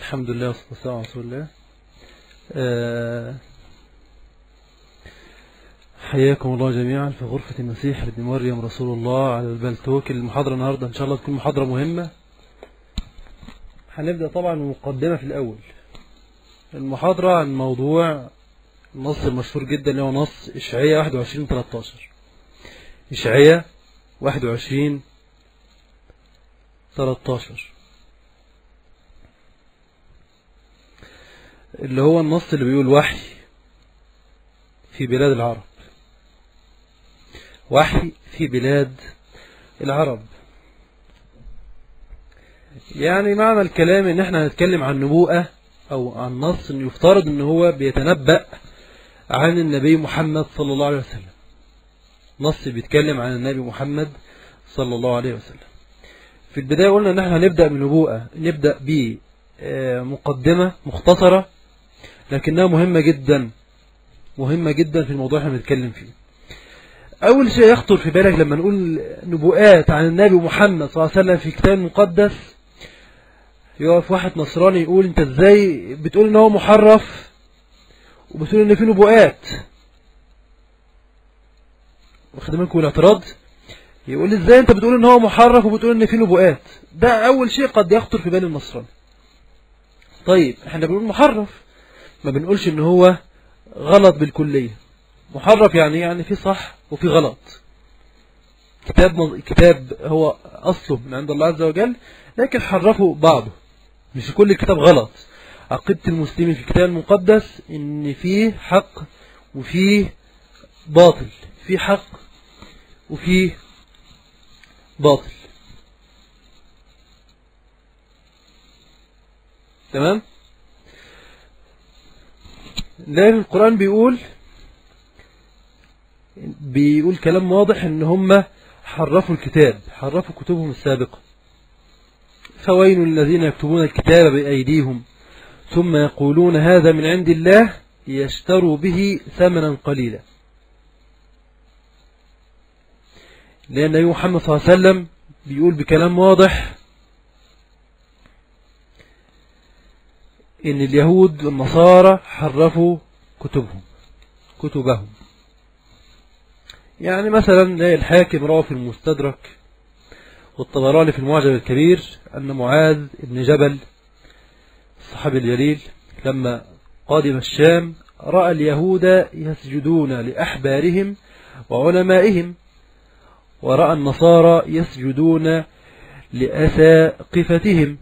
الحمد لله والصلاة والسلام على رسول الله آه، حياكم الله جميعا في غرفة المسيح ابن مريم رسول الله على البلتوك المحاضرة النهاردة إن شاء الله تكون محاضرة مهمة هنبدأ طبعا مقدمة في الأول المحاضرة عن موضوع النص المشهور جدا اللي هو نص إشعية 21 13 إشعية 21 13 اللي هو النص اللي بيقول وحي في بلاد العرب وحي في بلاد العرب يعني معنى الكلام ان احنا هنتكلم عن نبوءة او عن نص ان يفترض ان هو بيتنبأ عن النبي محمد صلى الله عليه وسلم نص بيتكلم عن النبي محمد صلى الله عليه وسلم في البداية قلنا ان احنا هنبدأ بنبوءة نبدأ بمقدمة مختصرة لكنها مهمة جدا مهمة جدا في الموضوع اللي بنتكلم فيه أول شيء يخطر في بالك لما نقول نبوءات عن النبي محمد صلى الله عليه وسلم في كتاب مقدس يقف واحد نصراني يقول انت ازاي بتقول ان هو محرف وبتقول ان في نبوءات واخد بالكم الاعتراض يقول ازاي انت بتقول ان هو محرف وبتقول ان في نبوءات ده اول شيء قد يخطر في بال النصراني طيب احنا بنقول محرف ما بنقولش ان هو غلط بالكلية محرف يعني يعني في صح وفي غلط كتاب كتاب هو أصله من عند الله عز وجل لكن حرفوا بعضه مش كل الكتاب غلط عقيدة المسلمين في الكتاب المقدس ان فيه حق وفيه باطل في حق وفيه باطل تمام لكن القرآن بيقول بيقول كلام واضح ان هم حرفوا الكتاب حرفوا كتبهم السابقة فويل الذين يكتبون الكتاب بأيديهم ثم يقولون هذا من عند الله يشتروا به ثمنا قليلا لأن النبي محمد صلى الله عليه وسلم بيقول بكلام واضح ان اليهود والنصارى حرفوا كتبهم كتبهم يعني مثلا الحاكم روى في المستدرك والطبراني في المعجم الكبير أن معاذ بن جبل الصحابي الجليل لما قادم الشام رأى اليهود يسجدون لأحبارهم وعلمائهم ورأى النصارى يسجدون لأساقفتهم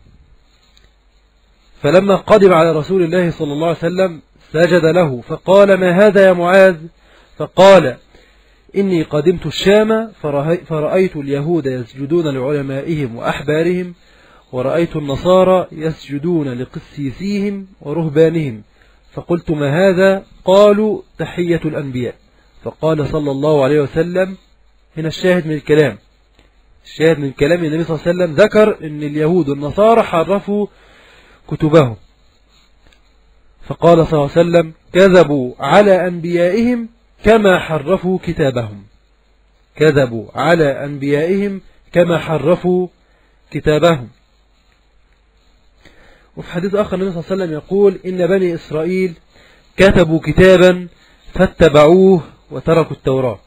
فلما قدم على رسول الله صلى الله عليه وسلم سجد له فقال ما هذا يا معاذ فقال إني قدمت الشام فرأيت اليهود يسجدون لعلمائهم وأحبارهم ورأيت النصارى يسجدون لقسيسيهم ورهبانهم فقلت ما هذا قالوا تحية الأنبياء فقال صلى الله عليه وسلم هنا الشاهد من الكلام الشاهد من كلام النبي صلى الله عليه وسلم ذكر أن اليهود والنصارى حرفوا كتبهم فقال صلى الله عليه وسلم كذبوا على أنبيائهم كما حرفوا كتابهم كذبوا على أنبيائهم كما حرفوا كتابهم وفي حديث آخر النبي صلى الله عليه وسلم يقول إن بني إسرائيل كتبوا كتابا فاتبعوه وتركوا التوراة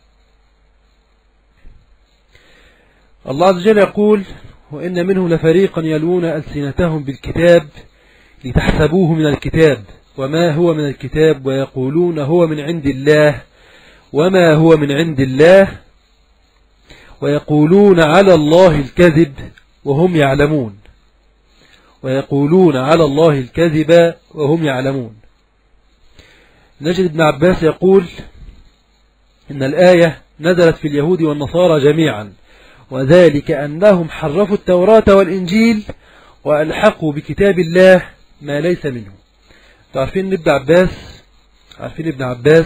الله عز وجل يقول وإن منه لفريقا يلون ألسنتهم بالكتاب لتحسبوه من الكتاب وما هو من الكتاب ويقولون هو من عند الله وما هو من عند الله ويقولون على الله الكذب وهم يعلمون ويقولون على الله الكذب وهم يعلمون نجد ابن عباس يقول إن الآية نزلت في اليهود والنصارى جميعا وذلك أنهم حرفوا التوراة والإنجيل وألحقوا بكتاب الله ما ليس منه تعرفين ابن عباس عارفين ابن عباس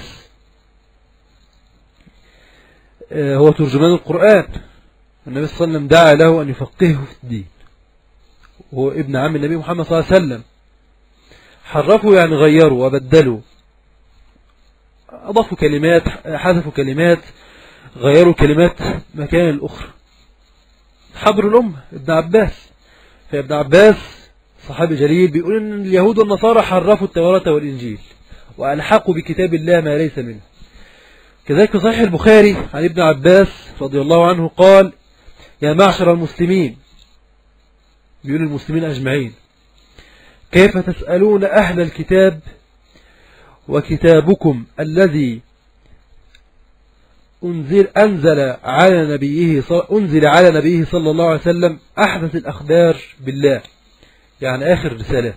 هو ترجمان القرآن النبي صلى الله عليه وسلم دعا له أن يفقهه في الدين هو ابن عم النبي محمد صلى الله عليه وسلم حرفوا يعني غيروا وبدلوا أضافوا كلمات حذفوا كلمات غيروا كلمات مكان الأخرى حبر الأمة ابن عباس فابن عباس صحابي جليل بيقول ان اليهود والنصارى حرفوا التوراة والإنجيل وألحقوا بكتاب الله ما ليس منه كذلك في صحيح البخاري عن ابن عباس رضي الله عنه قال يا معشر المسلمين بيقول المسلمين أجمعين كيف تسألون أهل الكتاب وكتابكم الذي أنزل, أنزل على نبيه أنزل على نبيه صلى الله عليه وسلم أحدث الأخبار بالله يعني آخر رسالات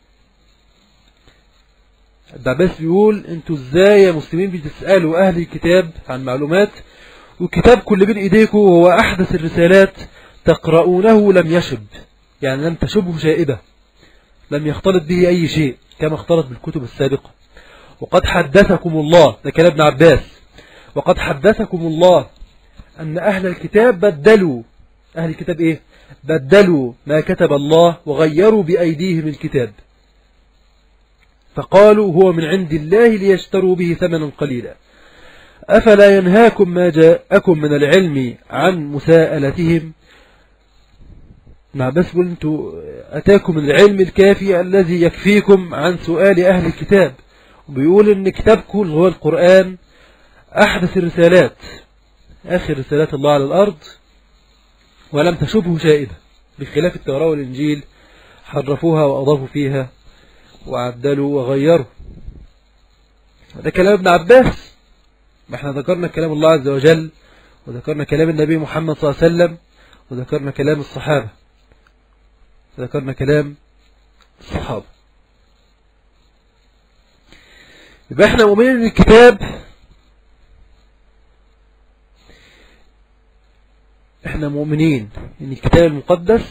الدعباس بيقول انتوا ازاي يا مسلمين بتسألوا أهل الكتاب عن معلومات والكتاب كل بين إيديكم هو أحدث الرسالات تقرؤونه لم يشب يعني لم تشبه شائبة لم يختلط به أي شيء كما اختلط بالكتب السابقة وقد حدثكم الله ده كلام ابن عباس وقد حدثكم الله أن أهل الكتاب بدلوا أهل الكتاب إيه بدلوا ما كتب الله وغيروا بأيديهم الكتاب فقالوا هو من عند الله ليشتروا به ثمنا قليلا أفلا ينهاكم ما جاءكم من العلم عن مساءلتهم نعم بس قلت أتاكم العلم الكافي الذي يكفيكم عن سؤال أهل الكتاب وبيقول إن كتابكم هو القرآن أحدث الرسالات آخر رسالات الله على الأرض ولم تشبه شائبة بخلاف التوراة والإنجيل حرفوها وأضافوا فيها وعدلوا وغيروا هذا كلام ابن عباس ما احنا ذكرنا كلام الله عز وجل وذكرنا كلام النبي محمد صلى الله عليه وسلم وذكرنا كلام الصحابة ذكرنا كلام الصحابة يبقى احنا مؤمنين ان الكتاب احنا مؤمنين ان الكتاب المقدس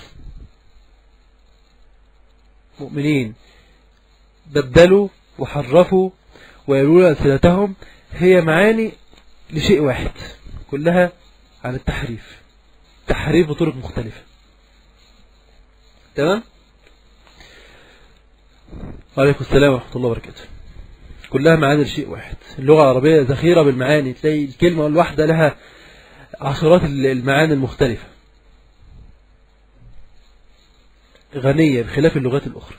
مؤمنين بدلوا وحرفوا ويلون أسئلتهم هي معاني لشيء واحد كلها عن التحريف تحريف بطرق مختلفة تمام وعليكم السلام ورحمة الله وبركاته كلها معاني لشيء واحد اللغة العربية ذخيرة بالمعاني تلاقي الكلمة الواحدة لها عشرات المعاني المختلفة غنية بخلاف اللغات الأخرى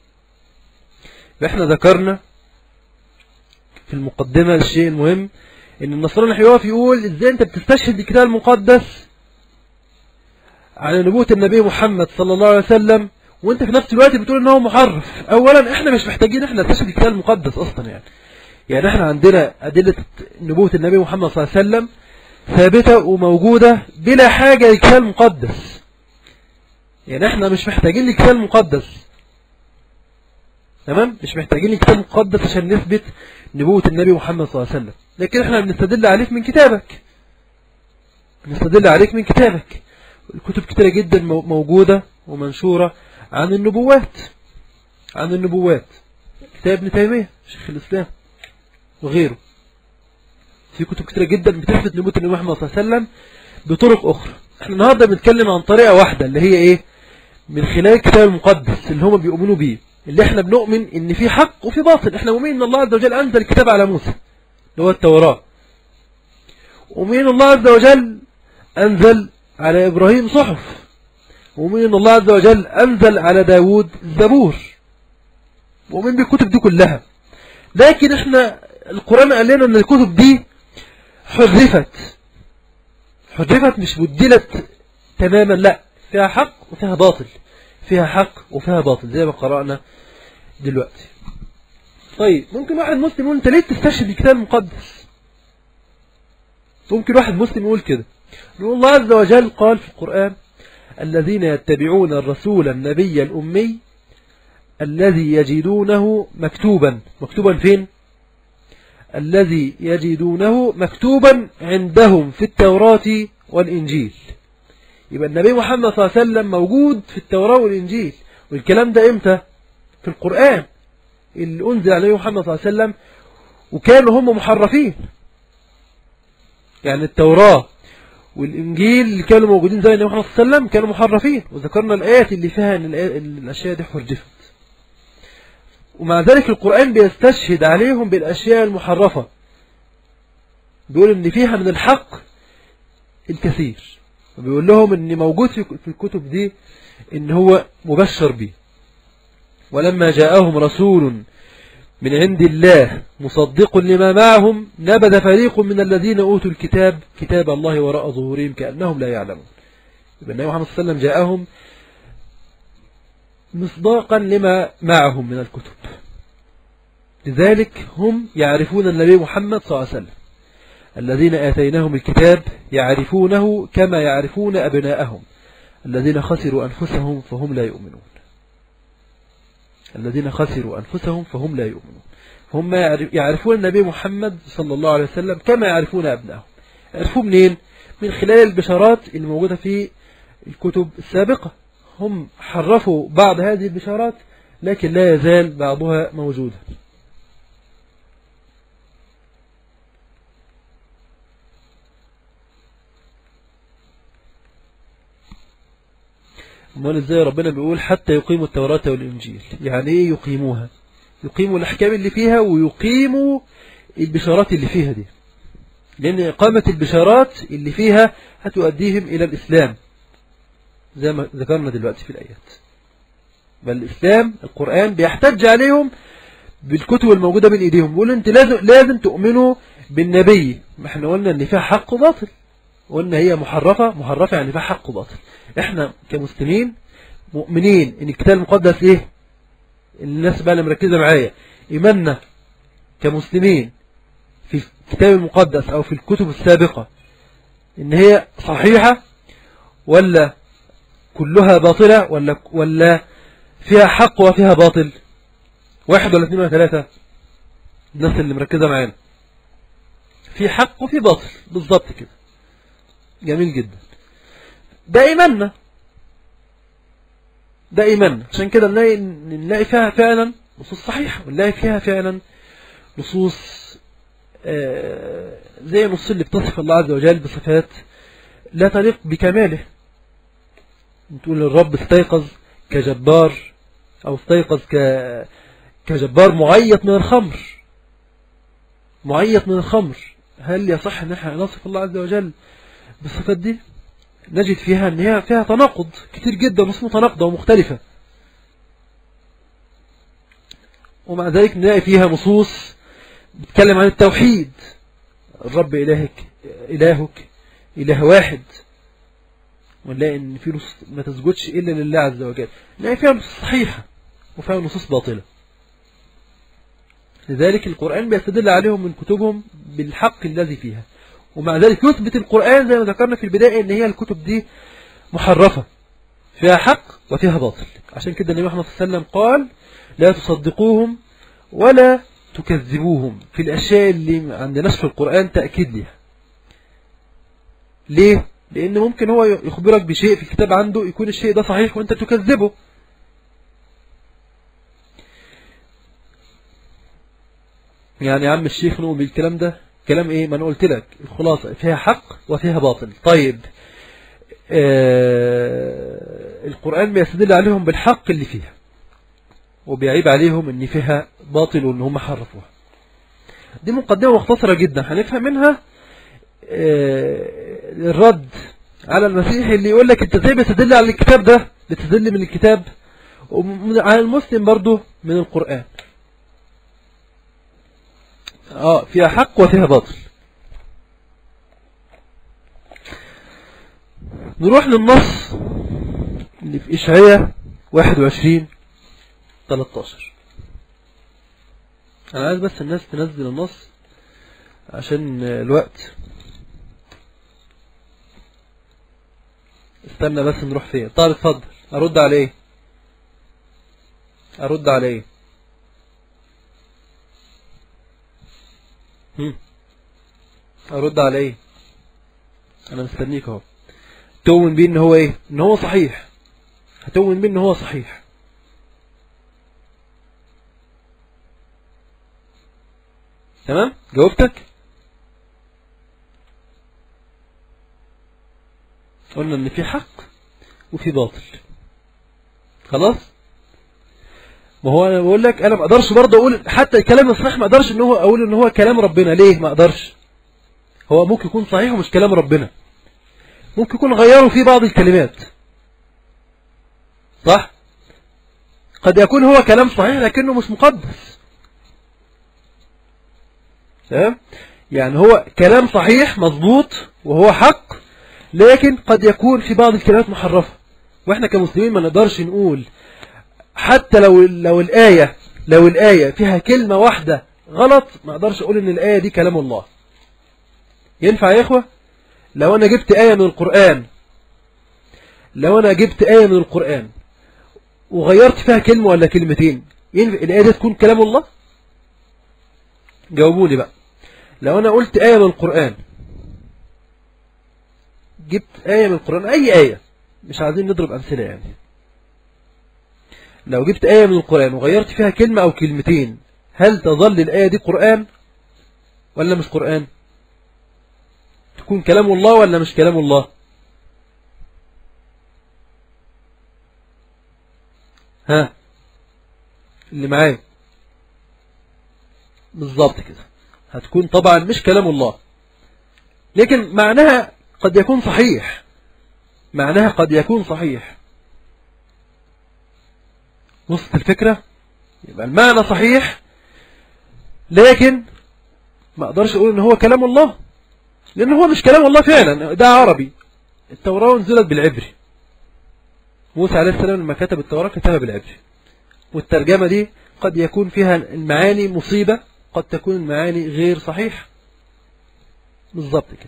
احنا ذكرنا في المقدمة الشيء المهم ان النصراني هيقف يقول ازاي انت بتستشهد بالكتاب المقدس على نبوة النبي محمد صلى الله عليه وسلم وانت في نفس الوقت بتقول ان هو محرف اولا احنا مش محتاجين احنا نستشهد بالكتاب المقدس اصلا يعني يعني احنا عندنا ادلة نبوة النبي محمد صلى الله عليه وسلم ثابتة وموجودة بلا حاجة للكتاب المقدس يعني احنا مش محتاجين للكتاب المقدس تمام مش محتاجين الكتاب المقدس عشان نثبت نبوة النبي محمد صلى الله عليه وسلم لكن احنا بنستدل عليك من كتابك بنستدل عليك من كتابك الكتب كتيرة جدا موجودة ومنشورة عن النبوات عن النبوات كتاب ابن تيمية شيخ الإسلام وغيره في كتب كتيرة جدا بتثبت نبوة النبي محمد صلى الله عليه وسلم بطرق أخرى احنا النهاردة بنتكلم عن طريقة واحدة اللي هي ايه من خلال الكتاب المقدس اللي هم بيؤمنوا بيه اللي احنا بنؤمن ان في حق وفي باطل احنا مؤمنين ان الله عز وجل انزل الكتاب على موسى اللي هو التوراة ومؤمنين الله عز وجل انزل على ابراهيم صحف ومؤمنين ان الله عز وجل انزل على داود الزبور مؤمنين بالكتب دي كلها لكن احنا القرآن قال لنا ان الكتب دي حرفت حرفت مش بدلت تماما لا فيها حق وفيها باطل فيها حق وفيها باطل زي ما قرأنا دلوقتي طيب ممكن واحد مسلم يقول انت ليه تستشهد الكتاب المقدس ممكن واحد مسلم يقول كده يقول الله عز وجل قال في القرآن الذين يتبعون الرسول النبي الأمي الذي يجدونه مكتوبا مكتوبا فين الذي يجدونه مكتوبا عندهم في التوراة والإنجيل يبقى النبي محمد صلى الله عليه وسلم موجود في التوراة والإنجيل والكلام ده إمتى في القرآن اللي أنزل على النبي محمد صلى الله عليه وسلم وكانوا هم محرفين يعني التوراة والإنجيل اللي كانوا موجودين زي النبي محمد صلى الله عليه وسلم كانوا محرفين وذكرنا الآيات اللي فيها أن الأشياء دي حرفت ومع ذلك القرآن بيستشهد عليهم بالأشياء المحرفة بيقول ان فيها من الحق الكثير وبيقول لهم ان موجود في الكتب دي ان هو مبشر به ولما جاءهم رسول من عند الله مصدق لما معهم نبذ فريق من الذين أوتوا الكتاب كتاب الله وراء ظهورهم كأنهم لا يعلمون يبقى النبي محمد صلى الله عليه وسلم جاءهم مصداقا لما معهم من الكتب لذلك هم يعرفون النبي محمد صلى الله عليه وسلم الذين آتيناهم الكتاب يعرفونه كما يعرفون أبناءهم الذين خسروا أنفسهم فهم لا يؤمنون الذين خسروا أنفسهم فهم لا يؤمنون هم يعرفون النبي محمد صلى الله عليه وسلم كما يعرفون أبنائهم يعرفوا منين؟ من خلال البشارات الموجودة في الكتب السابقة هم حرفوا بعض هذه البشارات لكن لا يزال بعضها موجودا امال ازاي ربنا بيقول حتى يقيموا التوراة والإنجيل يعني ايه يقيموها يقيموا الأحكام اللي فيها ويقيموا البشارات اللي فيها دي لأن إقامة البشارات اللي فيها هتؤديهم إلى الإسلام زي ما ذكرنا دلوقتي في الآيات بل الإسلام القرآن بيحتج عليهم بالكتب الموجودة بين إيديهم بيقول أنت لازم, لازم تؤمنوا بالنبي ما احنا قلنا أن فيها حق وباطل وأن هي محرفة محرفة يعني فيها حق وباطل احنا كمسلمين مؤمنين ان الكتاب المقدس ايه الناس بقى اللي مركزة معايا ايماننا كمسلمين في الكتاب المقدس او في الكتب السابقة ان هي صحيحة ولا كلها باطلة ولا ولا فيها حق وفيها باطل واحد ولا اثنين ولا ثلاثة الناس اللي مركزة معانا في حق وفي باطل بالظبط كده جميل جدا ده إيماننا ده إيماننا عشان كده نلاقي, نلاقي فيها فعلا نصوص صحيحة ونلاقي فيها فعلا نصوص آه زي النصوص اللي بتصف الله عز وجل بصفات لا تليق بكماله تقول الرب استيقظ كجبار أو استيقظ ك كجبار معيط من الخمر معيط من الخمر هل يصح ان احنا نصف الله عز وجل بالصفات دي نجد فيها ان هي فيها تناقض كتير جدا نصوص متناقضة ومختلفة ومع ذلك نلاقي فيها نصوص بتتكلم عن التوحيد الرب إلهك إلهك إله واحد ونلاقي ان في نصوص ما تسجدش إلا لله عز وجل نلاقي فيها نصوص صحيحة وفيها نصوص باطلة لذلك القرآن بيستدل عليهم من كتبهم بالحق الذي فيها ومع ذلك يثبت القرآن زي ما ذكرنا في البداية ان هي الكتب دي محرفة فيها حق وفيها باطل عشان كده النبي محمد صلى الله عليه وسلم قال لا تصدقوهم ولا تكذبوهم في الأشياء اللي عندناش في القرآن تأكيد لها ليه؟ لأن ممكن هو يخبرك بشيء في الكتاب عنده يكون الشيء ده صحيح وانت تكذبه يعني يا عم الشيخ نقوم بالكلام ده كلام ايه ما انا قلت لك الخلاصة فيها حق وفيها باطل طيب آه القرآن بيستدل عليهم بالحق اللي فيها وبيعيب عليهم ان فيها باطل وان هم حرفوها دي مقدمة مختصرة جدا هنفهم منها آه الرد على المسيح اللي يقول لك انت ازاي بتدل على الكتاب ده بتدل من الكتاب وعلى المسلم برضه من القرآن اه فيها حق وفيها باطل نروح للنص اللي في إشعية 21 13 أنا عايز بس الناس تنزل النص عشان الوقت استنى بس نروح فين طيب اتفضل أرد عليه أرد عليه ارد على ايه انا مستنيك اهو تؤمن بيه ان هو ايه ان هو صحيح هتؤمن بيه ان هو صحيح تمام جاوبتك قلنا ان في حق وفي باطل خلاص ما هو انا بقول لك انا ما اقدرش برضه اقول حتى الكلام الصحيح ما اقدرش ان هو اقول ان هو كلام ربنا ليه ما اقدرش هو ممكن يكون صحيح ومش كلام ربنا ممكن يكون غيروا فيه بعض الكلمات صح قد يكون هو كلام صحيح لكنه مش مقدس تمام يعني هو كلام صحيح مظبوط وهو حق لكن قد يكون في بعض الكلمات محرفة واحنا كمسلمين ما نقدرش نقول حتى لو لو الآية لو الآية فيها كلمة واحدة غلط ما اقدرش اقول ان الآية دي كلام الله ينفع يا إخوة لو أنا جبت آية من القرآن لو أنا جبت آية من القرآن وغيرت فيها كلمة ولا كلمتين ينفع الآية دي تكون كلام الله جاوبوني بقى لو أنا قلت آية من القرآن جبت آية من القرآن أي آية مش عايزين نضرب أمثلة يعني لو جبت آية من القرآن وغيرت فيها كلمة أو كلمتين هل تظل الآية دي قرآن ولا مش قرآن تكون كلام الله ولا مش كلام الله ها اللي معايا بالظبط كده هتكون طبعا مش كلام الله لكن معناها قد يكون صحيح معناها قد يكون صحيح وصلت الفكرة يبقى المعنى صحيح لكن ما اقدرش اقول ان هو كلام الله لان هو مش كلام الله فعلا ده عربي التوراة نزلت بالعبري موسى عليه السلام لما كتب التوراة كتبها بالعبري والترجمة دي قد يكون فيها المعاني مصيبة قد تكون المعاني غير صحيح بالظبط كده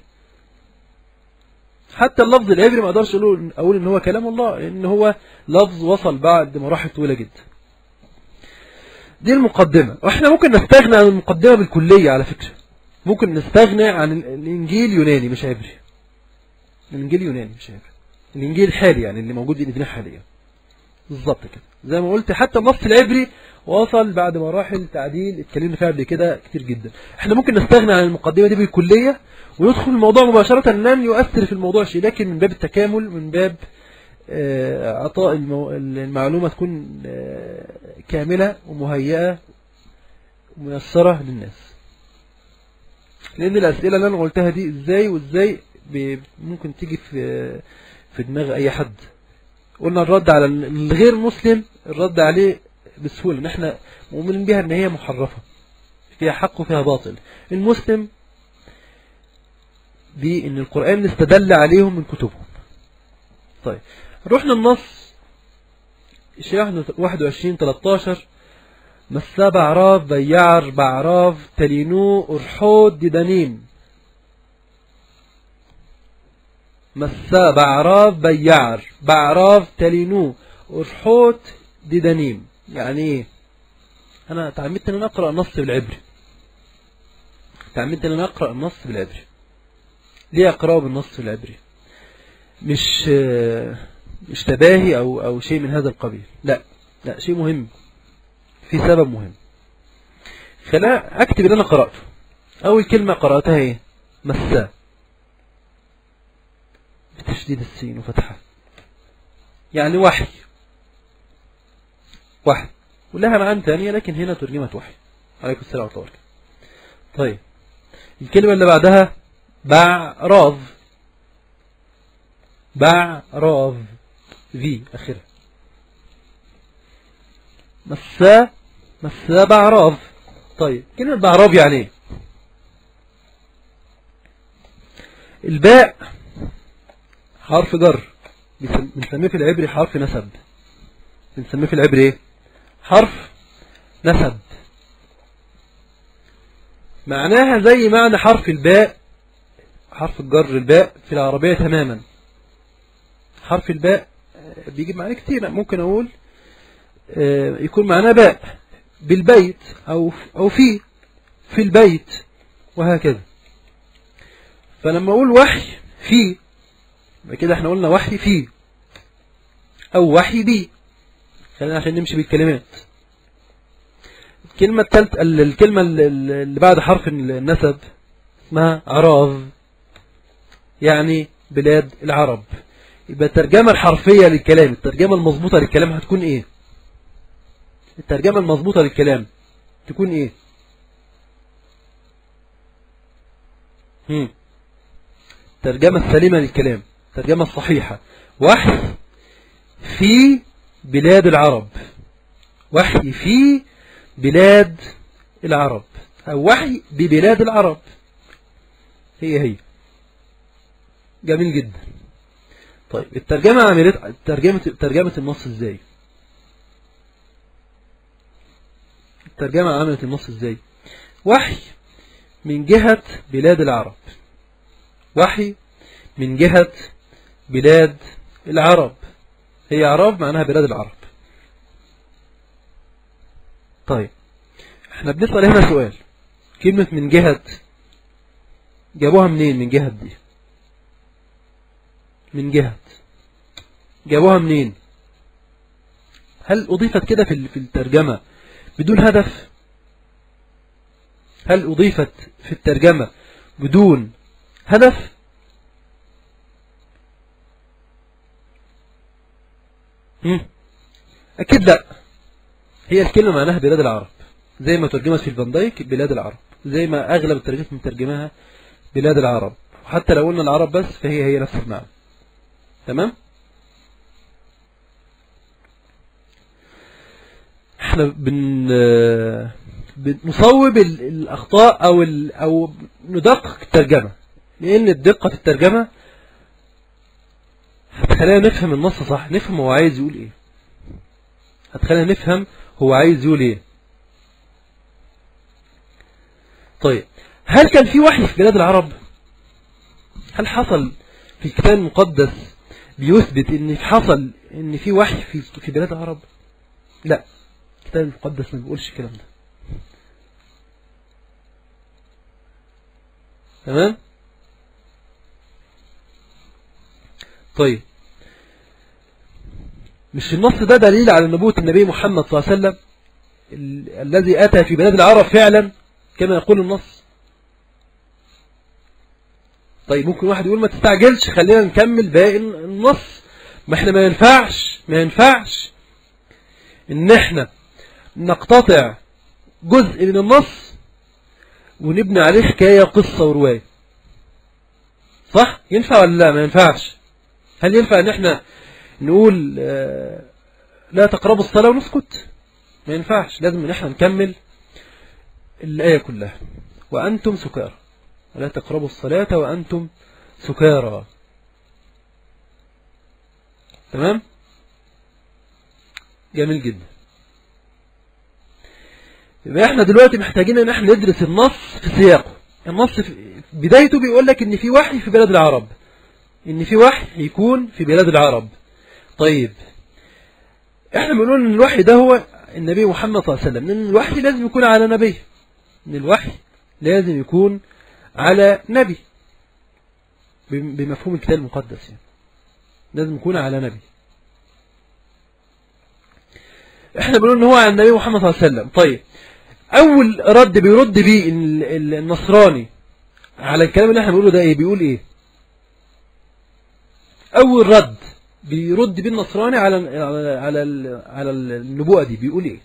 حتى اللفظ العبري ما اقدرش اقول اقول ان هو كلام الله ان هو لفظ وصل بعد مراحل طويله جدا دي المقدمه واحنا ممكن نستغنى عن المقدمه بالكليه على فكره ممكن نستغنى عن الانجيل يوناني مش عبري الانجيل يوناني مش عبري الانجيل الحالي يعني اللي موجود ايدينا حاليا بالظبط كده زي ما قلت حتى النص العبري وصل بعد مراحل تعديل اتكلمنا فيها قبل كده كتير جدا احنا ممكن نستغنى عن المقدمه دي بالكليه ويدخل الموضوع مباشره لن يؤثر في الموضوع شيء لكن من باب التكامل من باب اعطاء المعلومه تكون كامله ومهيئه وميسره للناس لان الاسئله اللي انا قلتها دي ازاي وازاي ممكن تيجي في في دماغ اي حد قلنا الرد على الغير مسلم الرد عليه بسهولة ان احنا مؤمنين بها ان هي محرفة فيها حق وفيها باطل المسلم دي ان القرآن استدل عليهم من كتبهم طيب رحنا النص الشيخ 21 13 مسا بعراف بيعر بعراف تلينو أرحود ددانيم مسا بعراف بيعر بعراف تلينو أرحوت ددانيم يعني ايه انا تعمدت ان انا اقرأ النص بالعبري تعمدت ان انا اقرأ النص بالعبري ليه اقرأه بالنص بالعبري مش مش تباهي او او شيء من هذا القبيل لا لا شيء مهم في سبب مهم خلا اكتب اللي انا قرأته اول كلمة قرأتها ايه مساء بتشديد السين وفتحها يعني وحي وحي ولها معاني ثانية لكن هنا ترجمة وحي عليكم السلام ورحمة الله طيب الكلمة اللي بعدها بعراض بعراض في أخرها مسا مسا بعراض طيب كلمة بعراض يعني ايه الباء حرف جر بنسميه في العبري حرف نسب بنسميه في العبري ايه حرف نسب معناها زي معنى حرف الباء حرف الجر الباء في العربية تماما حرف الباء بيجي معنى كتير ممكن أقول يكون معناه باء بالبيت أو أو في في البيت وهكذا فلما أقول وحي في كده احنا قلنا وحي في أو وحي بي خلينا عشان نمشي بالكلمات الكلمة الثالثة الكلمة اللي بعد حرف النسب اسمها عراض يعني بلاد العرب يبقى الترجمة الحرفية للكلام الترجمة المضبوطة للكلام هتكون ايه الترجمة المضبوطة للكلام تكون ايه هم. الترجمة السليمة للكلام الترجمة الصحيحة وحي في بلاد العرب وحي في بلاد العرب أو وحي ببلاد العرب هي هي جميل جدا طيب الترجمة عملت ترجمة ترجمة النص ازاي الترجمة عملت النص ازاي وحي من جهة بلاد العرب وحي من جهة بلاد العرب هي عرب معناها بلاد العرب طيب احنا بنسأل هنا سؤال كلمة من جهة جابوها منين من جهة دي من جهة جابوها منين هل أضيفت كده في في الترجمة بدون هدف هل أضيفت في الترجمة بدون هدف أكيد لا هي الكلمة معناها بلاد العرب زي ما ترجمت في الفاندايك بلاد العرب زي ما أغلب الترجمات مترجمها بلاد العرب وحتى لو قلنا العرب بس فهي هي نفس المعنى تمام احنا بن بنصوب الأخطاء أو ال... أو ندقق الترجمة لأن الدقة في الترجمة هتخلينا نفهم النص صح نفهم هو عايز يقول ايه هتخلينا نفهم هو عايز يقول ايه طيب هل كان في وحي في بلاد العرب هل حصل في الكتاب المقدس بيثبت ان حصل ان في وحي في في بلاد العرب لا الكتاب المقدس ما بيقولش الكلام ده تمام طيب مش النص ده دليل على نبوة النبي محمد صلى الله عليه وسلم ال الذي أتى في بلاد العرب فعلا كما يقول النص طيب ممكن واحد يقول ما تستعجلش خلينا نكمل باقي النص ما احنا ما ينفعش ما ينفعش ان احنا نقتطع جزء من النص ونبني عليه حكاية قصة ورواية صح ينفع ولا لا ما ينفعش هل ينفع ان احنا نقول لا تقربوا الصلاة ونسكت ما ينفعش لازم ان احنا نكمل الآية كلها وأنتم سكارى ولا تقربوا الصلاة وأنتم سكارى تمام جميل جدا يبقى احنا دلوقتي محتاجين ان احنا ندرس النص في سياقه النص في بدايته بيقول لك ان في وحي في بلاد العرب ان في وحي يكون في بلاد العرب طيب احنا بنقول ان الوحي ده هو النبي محمد صلى الله عليه وسلم لان الوحي لازم يكون على نبي ان الوحي لازم يكون على نبي بمفهوم الكتاب المقدس يعني لازم يكون على نبي احنا بنقول ان هو على النبي محمد صلى الله عليه وسلم طيب اول رد بيرد بيه النصراني على الكلام اللي احنا بنقوله ده ايه بيقول ايه اول رد بيرد بيه النصراني على على على, على النبوءه دي بيقول ايه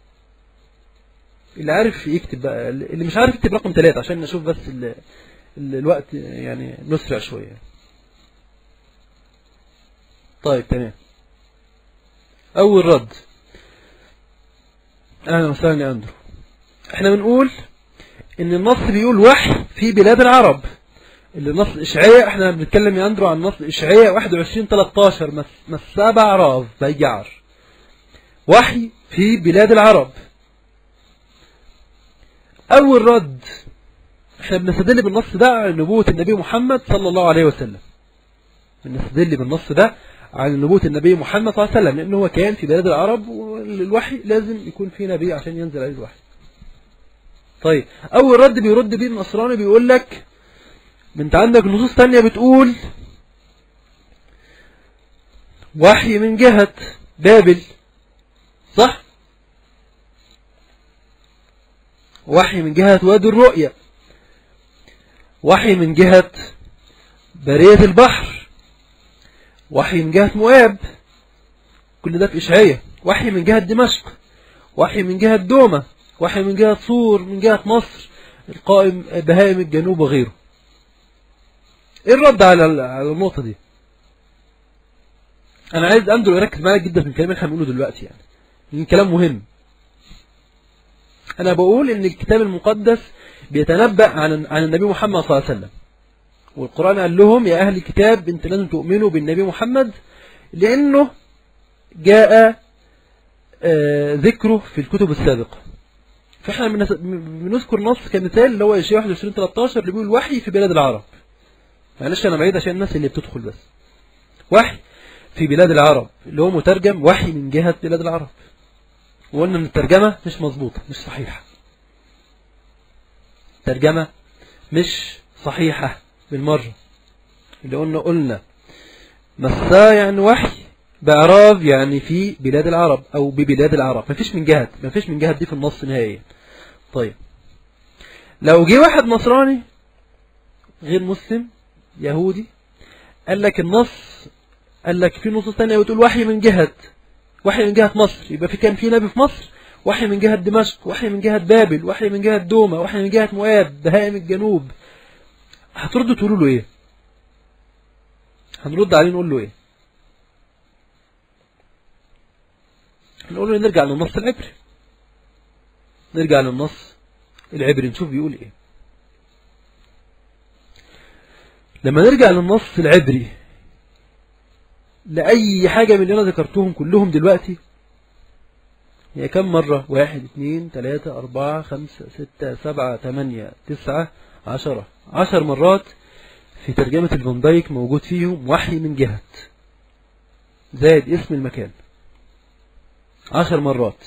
اللي عارف يكتب بقى اللي مش عارف يكتب رقم ثلاثة عشان نشوف بس ال... ال... الوقت يعني نسرع شوية طيب تمام أول رد أهلا وسهلا يا أندرو احنا بنقول ان النص بيقول وحي في بلاد العرب اللي نص إشعياء احنا بنتكلم يا أندرو عن نص إشعياء 21 13 مس مسابع راف بيجعر وحي في بلاد العرب أول رد احنا بنستدل بالنص ده على نبوة النبي محمد صلى الله عليه وسلم بنستدل بالنص ده على نبوة النبي محمد صلى الله عليه وسلم لأنه هو كان في بلاد العرب والوحي لازم يكون في نبي عشان ينزل عليه الوحي طيب أول رد بيرد بيه النصراني بيقول لك انت عندك نصوص تانية بتقول وحي من جهة بابل صح وحي من جهة وادي الرؤية وحي من جهة برية البحر وحي من جهة مؤاب كل ده في إشعية وحي من جهة دمشق وحي من جهة دومة وحي من جهة صور من جهة مصر القائم بهائم الجنوب وغيره ايه الرد على على النقطة دي انا عايز اندرو يركز معايا جدا في الكلام اللي احنا بنقوله دلوقتي يعني كلام مهم أنا بقول إن الكتاب المقدس بيتنبأ عن عن النبي محمد صلى الله عليه وسلم والقرآن قال لهم يا أهل الكتاب أنت لازم تؤمنوا بالنبي محمد لأنه جاء آه، ذكره في الكتب السابقة فإحنا بنس- بنذكر نص كمثال اللي هو إشياء 21 13 اللي بيقول وحي في بلاد العرب معلش أنا بعيد عشان الناس اللي بتدخل بس وحي في بلاد العرب اللي هو مترجم وحي من جهة بلاد العرب وقلنا ان الترجمة مش مظبوطة مش صحيحة الترجمة مش صحيحة بالمرة اللي قلنا قلنا مسا يعني وحي بإعراب يعني في بلاد العرب أو ببلاد العرب مفيش من جهة مفيش من جهة دي في النص نهائيا طيب لو جه واحد نصراني غير مسلم يهودي قال لك النص قال لك في نصوص تانية بتقول وحي من جهة وحي من جهة مصر يبقى في كان في نبي في مصر وحي من جهة دمشق وحي من جهة بابل وحي من جهة دوما وحي من جهة مؤاب بهائم الجنوب هتردوا تقولوا له ايه هنرد عليه نقول له ايه نقول له نرجع للنص العبري نرجع للنص العبري نشوف بيقول ايه لما نرجع للنص العبري لأي حاجة من اللي أنا ذكرتهم كلهم دلوقتي هي كم مرة واحد اثنين ثلاثة أربعة خمسة ستة سبعة ثمانية تسعة عشرة عشر مرات في ترجمة الفان دايك موجود فيهم وحي من جهة زائد اسم المكان عشر مرات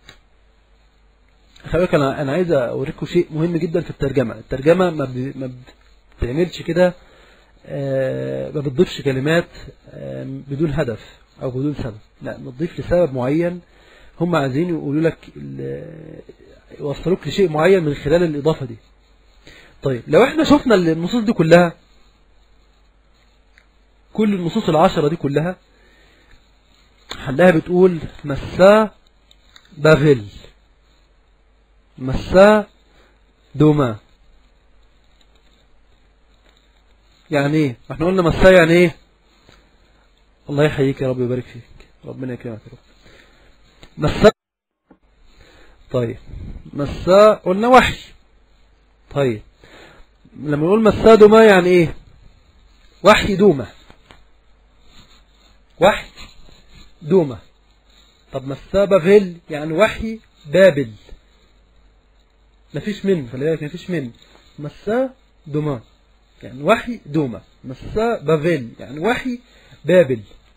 خلي بالك انا انا عايز اوريكم شيء مهم جدا في الترجمه الترجمه ما ب- ما بتعملش كده آه، ما بتضيفش كلمات آه، بدون هدف او بدون سبب لا بتضيف لسبب معين هم عايزين يقولوا لك ال- يوصلوك لشيء معين من خلال الاضافه دي طيب لو احنا شفنا النصوص دي كلها كل النصوص العشرة دي كلها حلها بتقول مسا بافل مسا دوما يعني ايه احنا قلنا مسا يعني ايه الله يحييك يا رب ويبارك فيك ربنا يكرمك يا رب مسا طيب مسا قلنا وحي طيب لما نقول مسا دوما يعني ايه وحي دومة وحي دومة طب مسا بافل يعني وحي بابل مفيش من خلي بالك مفيش من مسا دوما يعني وحي دوما مسا بافل يعني وحي بابل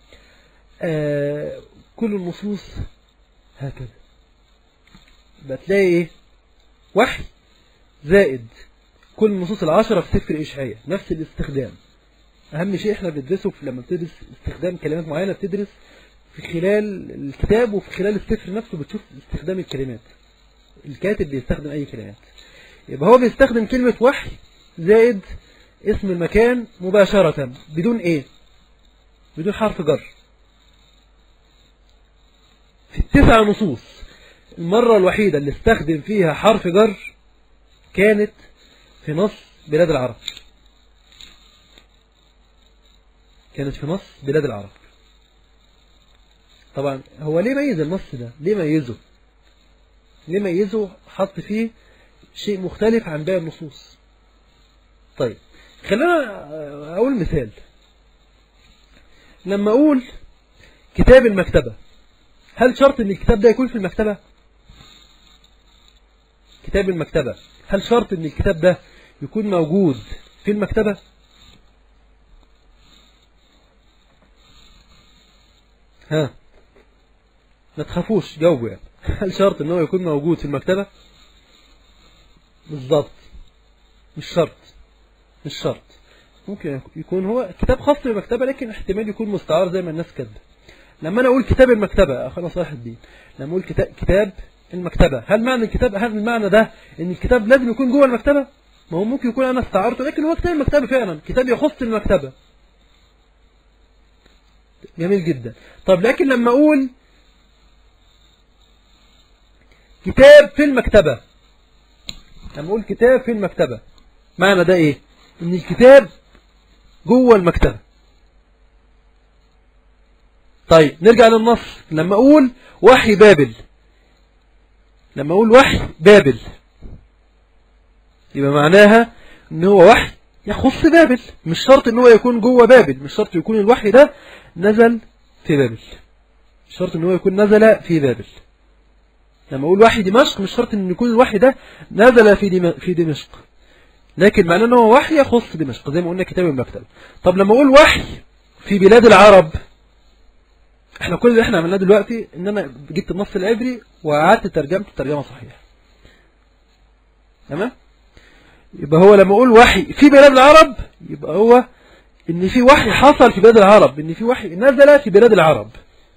آه كل النصوص هكذا بتلاقي ايه وحي زائد كل النصوص العشرة في سفر إشعياء نفس الاستخدام أهم شيء احنا بندرسه في لما بتدرس استخدام كلمات معينة بتدرس في خلال الكتاب وفي خلال السفر نفسه بتشوف استخدام الكلمات الكاتب بيستخدم أي كلمات يبقى هو بيستخدم كلمة وحي زائد اسم المكان مباشرة بدون ايه بدون حرف جر في التسع نصوص المرة الوحيدة اللي استخدم فيها حرف جر كانت في نص بلاد العرب كانت في نص بلاد العرب طبعا هو ليه ميز النص ده ليه ميزه ليه ميزه حط فيه شيء مختلف عن باقي النصوص طيب خلينا اقول مثال لما اقول كتاب المكتبة هل شرط ان الكتاب ده يكون في المكتبة كتاب المكتبة هل شرط ان الكتاب ده يكون موجود في المكتبة ها ما تخافوش جاوبوا يعني هل شرط ان هو يكون موجود في المكتبة بالظبط مش شرط مش شرط ممكن يكون هو كتاب خاص بالمكتبة لكن احتمال يكون مستعار زي ما الناس كاتبه لما انا اقول كتاب المكتبة اخونا صلاح الدين لما اقول كتاب كتاب المكتبة هل معنى الكتاب هل المعنى ده ان الكتاب لازم يكون جوه المكتبة ما هو ممكن يكون انا استعرته لكن هو كتاب المكتبة فعلا كتاب يخص المكتبة جميل جدا طب لكن لما اقول كتاب في المكتبة لما اقول كتاب في المكتبة معنى ده ايه ان الكتاب جوه المكتبة طيب نرجع للنص لما أقول وحي بابل لما أقول وحي بابل يبقى معناها ان هو وحي يخص بابل مش شرط ان هو يكون جوه بابل مش شرط يكون الوحي ده نزل في بابل مش شرط ان هو يكون نزل في بابل لما اقول وحي دمشق مش شرط ان يكون الوحي ده نزل في دم... في دمشق لكن معناه ان هو وحي يخص دمشق زي ما قلنا كتاب المكتب طب لما اقول وحي في بلاد العرب احنا كل اللي احنا عملناه دلوقتي ان انا جبت النص العبري وقعدت ترجمته ترجمه صحيحه تمام يبقى هو لما اقول وحي في بلاد العرب يبقى هو ان في وحي حصل في بلاد العرب ان في وحي نزل في بلاد العرب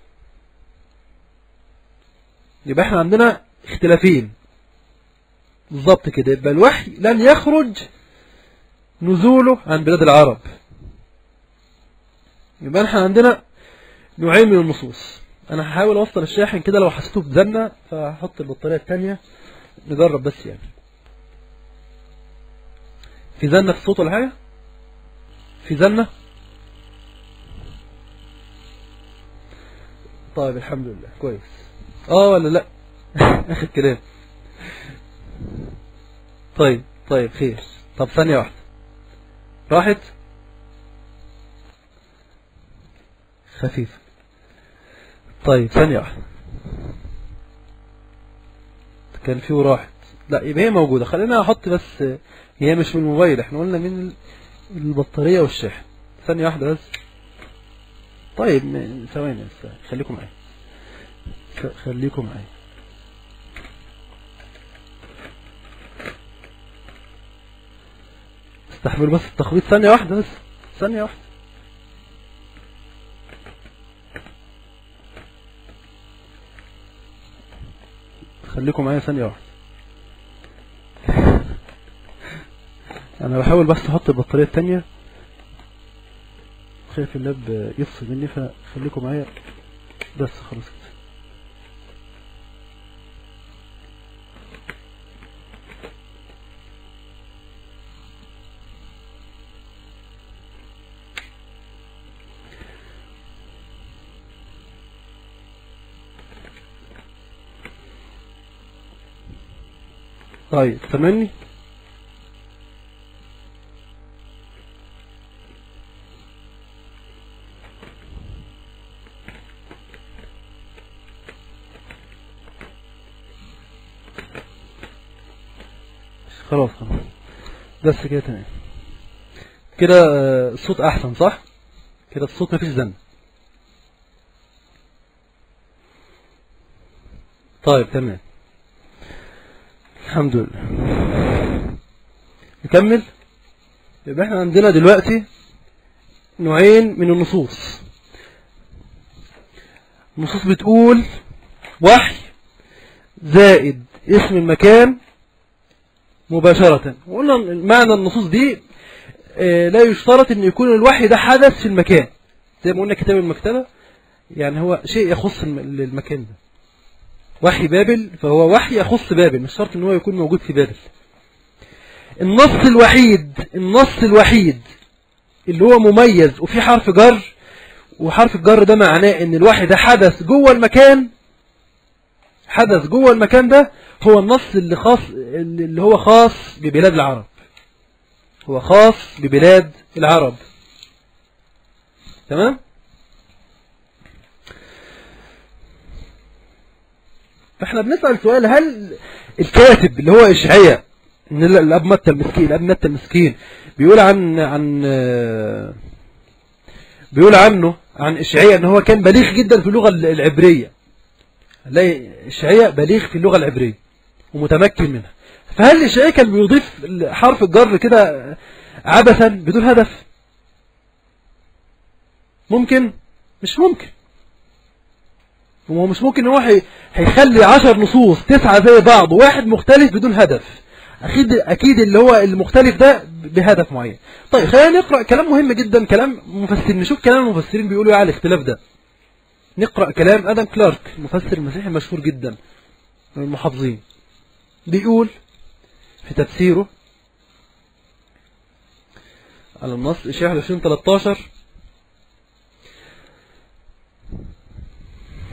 يبقى احنا عندنا اختلافين بالظبط كده يبقى الوحي لن يخرج نزوله عن بلاد العرب يبقى احنا عندنا نوعين من النصوص انا هحاول اوصل الشاحن كده لو حسيته بزنة فهحط البطارية التانية نجرب بس يعني في زنة في الصوت ولا حاجة في زنة طيب الحمد لله كويس اه ولا لا اخر كلام طيب طيب خير طب ثانية واحدة راحت خفيفة طيب ثانية واحدة كان فيه راحت لا يبقى هي موجودة خلينا احط بس هي مش من الموبايل احنا قلنا من البطارية والشاحن ثانية واحدة بس طيب م- ثواني بس خليكم معايا خ- خليكم معايا استحملوا بس التخبيط ثانية واحدة بس ثانية واحدة خليكم معايا ثانية واحدة انا بحاول بس احط البطارية التانية خايف اللاب يفصل مني فخليكم معايا بس خلاص كده طيب تمني خلاص خلاص بس كده تمام كده آه، الصوت احسن صح كده الصوت مفيش زن طيب تمام الحمد لله نكمل يبقى احنا عندنا دلوقتي نوعين من النصوص النصوص بتقول وحي زائد اسم المكان مباشرة وقلنا معنى النصوص دي آه، لا يشترط ان يكون الوحي ده حدث في المكان زي ما قلنا كتاب المكتبة يعني هو شيء يخص الم- المكان ده وحي بابل فهو وحي يخص بابل مش شرط ان هو يكون موجود في بابل النص الوحيد النص الوحيد اللي هو مميز وفي حرف جر وحرف الجر ده معناه ان الوحي ده حدث جوه المكان حدث جوه المكان ده هو النص اللي خاص اللي هو خاص ببلاد العرب هو خاص ببلاد العرب تمام فاحنا بنسأل سؤال هل الكاتب اللي هو إشعياء ان ال- الاب متى المسكين الاب متى المسكين بيقول عن عن آه، بيقول عنه عن إشعياء ان هو كان بليغ جدا في اللغة ال- العبرية هنلاقي إشعياء بليغ في اللغة العبرية ومتمكن منها فهل إشعياء كان بيضيف حرف الجر كده عبثا بدون هدف ممكن مش ممكن وهو مش ممكن ان هو هي- هيخلي عشر نصوص تسعة زي بعض وواحد مختلف بدون هدف اكيد اكيد اللي هو المختلف ده بهدف معين طيب خلينا نقرا كلام مهم جدا كلام مفسرين نشوف كلام المفسرين بيقولوا ايه على الاختلاف ده نقرا كلام ادم كلارك المفسر المسيحي المشهور جدا من المحافظين بيقول في تفسيره على النص إشاعة 2013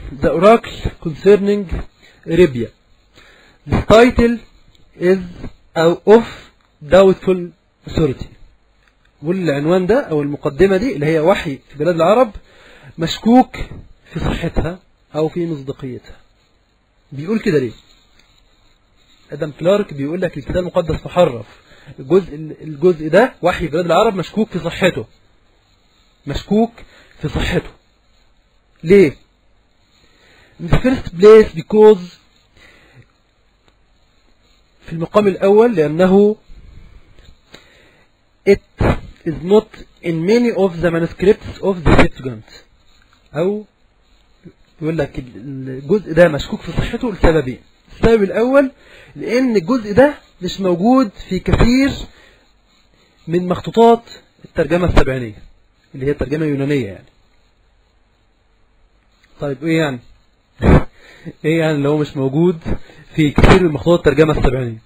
the oracle concerning Arabia the title is of doubtful authority والعنوان ده او المقدمة دي اللي هي وحي في بلاد العرب مشكوك في صحتها او في مصداقيتها بيقول كده ليه ادم كلارك بيقول لك الكتاب المقدس محرف الجزء الجزء ده وحي بلاد العرب مشكوك في صحته مشكوك في صحته ليه in the first place because في المقام الأول لأنه it is not in many of the manuscripts of the Septuagint أو يقول لك الجزء ده مشكوك في صحته لسببين السبب الأول لأن الجزء ده مش موجود في كثير من مخطوطات الترجمة السبعينية اللي هي الترجمة اليونانية يعني طيب ايه يعني ايه يعني اللي هو مش موجود في كثير من مخطوطات الترجمة السبعينية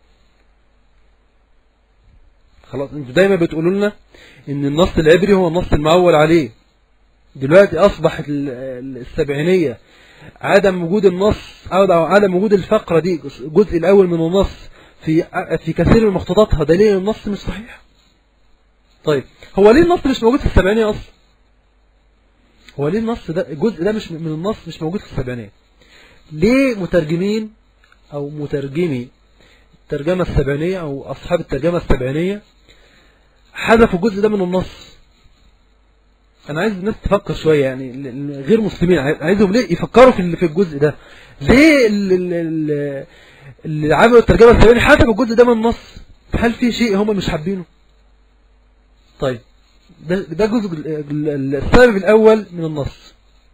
خلاص انتوا دايما بتقولوا لنا ان النص العبري هو النص المعول عليه دلوقتي اصبحت السبعينية عدم وجود النص او عدم وجود الفقرة دي الجزء الاول من النص في في كثير من مخطوطاتها دليل النص مش صحيح طيب هو ليه النص مش موجود في السبعينية اصلا هو ليه النص ده الجزء ده مش من النص مش موجود في السبعينية ليه مترجمين او مترجمي الترجمة السبعينية او اصحاب الترجمة السبعينية حذفوا الجزء ده من النص انا عايز الناس تفكر شوية يعني غير مسلمين عايزهم ليه يفكروا في في الجزء ده ليه اللي عملوا الترجمة السبعينية حذفوا الجزء ده من النص هل في شيء هم مش حابينه طيب ده, ده جزء السبب الأول من النص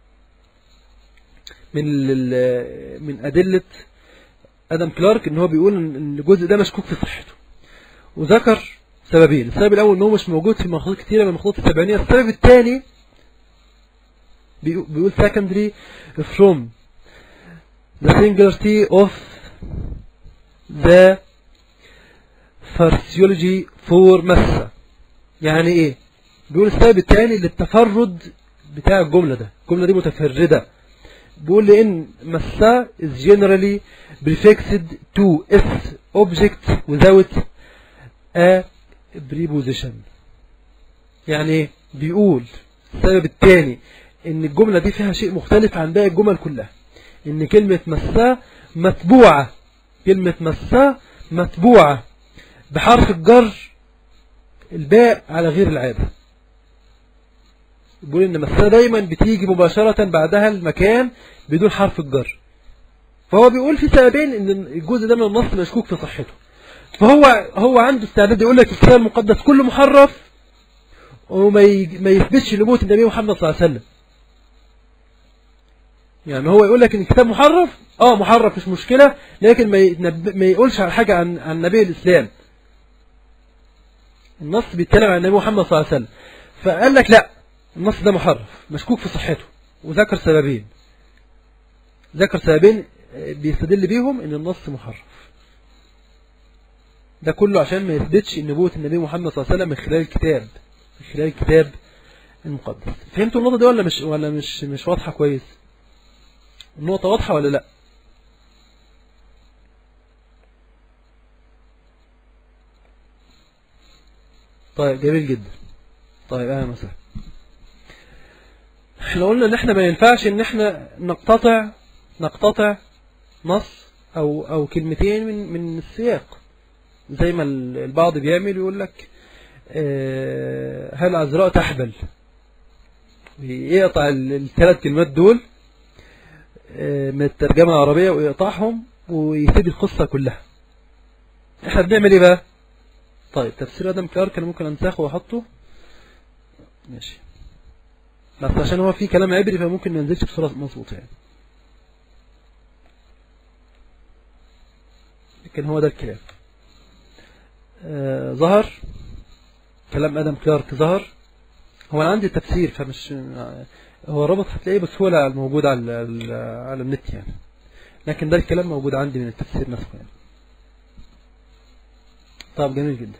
من من أدلة أدم كلارك إن هو بيقول إن الجزء ده مشكوك في صحته وذكر سببين السبب الأول إن هو مش موجود في مخطوط كثيرة من المخطوطات السبعينية السبب الثاني بيقول secondary from the singularity of the pharsiology for massa يعني ايه بيقول السبب الثاني للتفرد بتاع الجملة ده الجملة دي متفردة بيقول لان مسا is generally prefixed to its object without a preposition يعني ايه بيقول السبب الثاني ان الجملة دي فيها شيء مختلف عن باقي الجمل كلها ان كلمة مسا متبوعة كلمة مسا متبوعة بحرف الجر الباء على غير العادة بيقول ان مسا دايما بتيجي مباشرة بعدها المكان بدون حرف الجر فهو بيقول في سببين ان الجزء ده من النص مشكوك في صحته فهو هو عنده استعداد يقول لك الكتاب المقدس كله محرف وما ما يثبتش لموت النبي محمد صلى الله عليه وسلم يعني هو يقول لك ان الكتاب محرف اه محرف مش مشكلة لكن ما ما يقولش على حاجة عن عن نبي الاسلام النص بيتكلم عن النبي محمد صلى الله عليه وسلم فقال لك لا النص ده محرف مشكوك في صحته وذكر سببين ذكر سببين بيستدل بيهم ان النص محرف ده كله عشان ما يثبتش ان نبوة النبي محمد صلى الله عليه وسلم من خلال الكتاب من خلال الكتاب المقدس فهمتوا النقطة دي ولا مش ولا مش مش واضحة كويس النقطة واضحة ولا لا طيب جميل جدا طيب اهلا وسهلا احنا قلنا ان احنا ما ينفعش ان احنا نقتطع نقتطع نص او او كلمتين من من السياق زي ما البعض بيعمل يقول لك اه هل عذراء تحبل يقطع الثلاث كلمات دول اه من الترجمة العربية ويقطعهم ويسيب القصة كلها احنا بنعمل ايه بقى طيب تفسير ادم كلارك انا ممكن انسخه واحطه ماشي بس عشان هو في كلام عبري فممكن ما ينزلش بصورة مظبوطة يعني لكن هو ده الكلام آه ظهر كلام ادم كلارك ظهر هو انا عندي تفسير فمش هو ربط هتلاقيه بسهولة موجود على على النت يعني لكن ده الكلام موجود عندي من التفسير نفسه يعني طب جميل جدا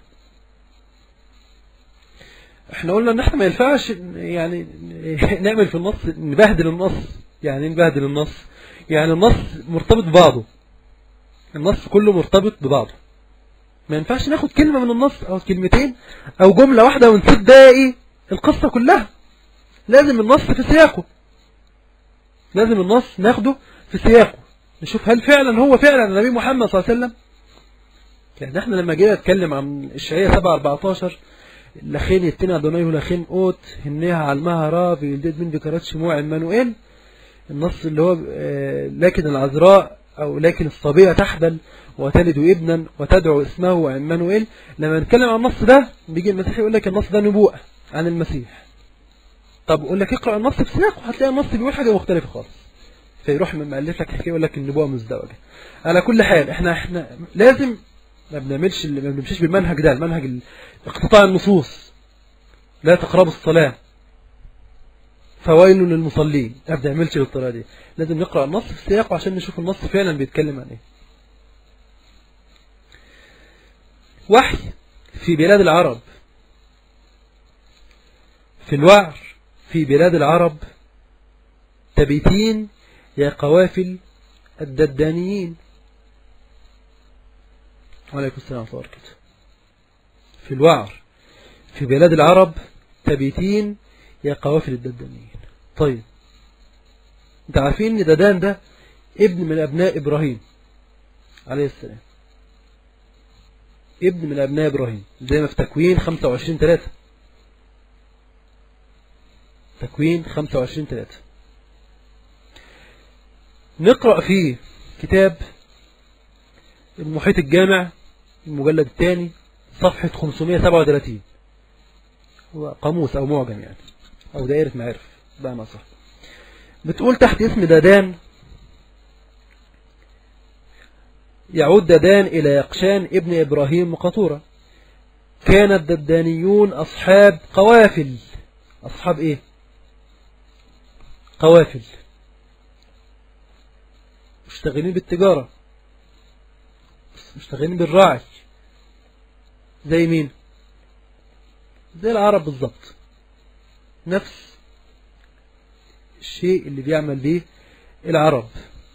احنا قلنا ان احنا ما ينفعش يعني نعمل في النص نبهدل النص يعني ايه نبهدل النص يعني النص مرتبط ببعضه النص كله مرتبط ببعضه ما ينفعش ناخد كلمة من النص او كلمتين او جملة واحدة ونسيب باقي القصة كلها لازم النص في سياقه لازم النص ناخده في سياقه نشوف هل فعلا هو فعلا النبي محمد صلى الله عليه وسلم يعني احنا لما جينا نتكلم عن الشعية 7 14 لخين يتنع دونيه لخين اوت هنيها علمها را في يلدد من ذكرات شموع عمانوئيل النص اللي هو آه، لكن العذراء او لكن الصبية تحبل وتلد ابنا وتدعو اسمه عمانوئيل لما نتكلم عن النص ده بيجي المسيح يقول لك النص ده نبوءة عن المسيح طب يقول لك اقرأ النص بسياقه هتلاقي النص بيقول حاجة مختلفة خالص فيروح مؤلف لك حكايه يقول لك النبوة مزدوجة على كل حال احنا احنا لازم ما بنعملش ما بنمشيش بالمنهج ده المنهج ال- اقتطاع النصوص لا تقربوا الصلاة فويل للمصلين ما بنعملش بالطريقة دي لازم نقرأ النص في سياقه عشان نشوف النص فعلا بيتكلم عن ايه وحي في بلاد العرب في الوعر في بلاد العرب تبيتين يا قوافل الددانيين وعليكم السلام ورحمة الله وبركاته في الوعر في بلاد العرب تبيتين يا قوافل الددانيين طيب انت عارفين ان ددان ده ابن من ابناء ابراهيم عليه السلام ابن من ابناء ابراهيم زي ما في تكوين 25 3 تكوين 25 3 نقرأ فيه كتاب المحيط الجامع المجلد الثاني صفحة 537 هو قاموس أو معجم يعني أو دائرة معرف بقى ما صح بتقول تحت اسم دادان يعود دادان إلى يقشان ابن إبراهيم وقطورة كان الددانيون أصحاب قوافل أصحاب إيه قوافل مشتغلين بالتجارة مشتغلين بالراعي زي مين زي العرب بالظبط نفس الشيء اللي بيعمل به العرب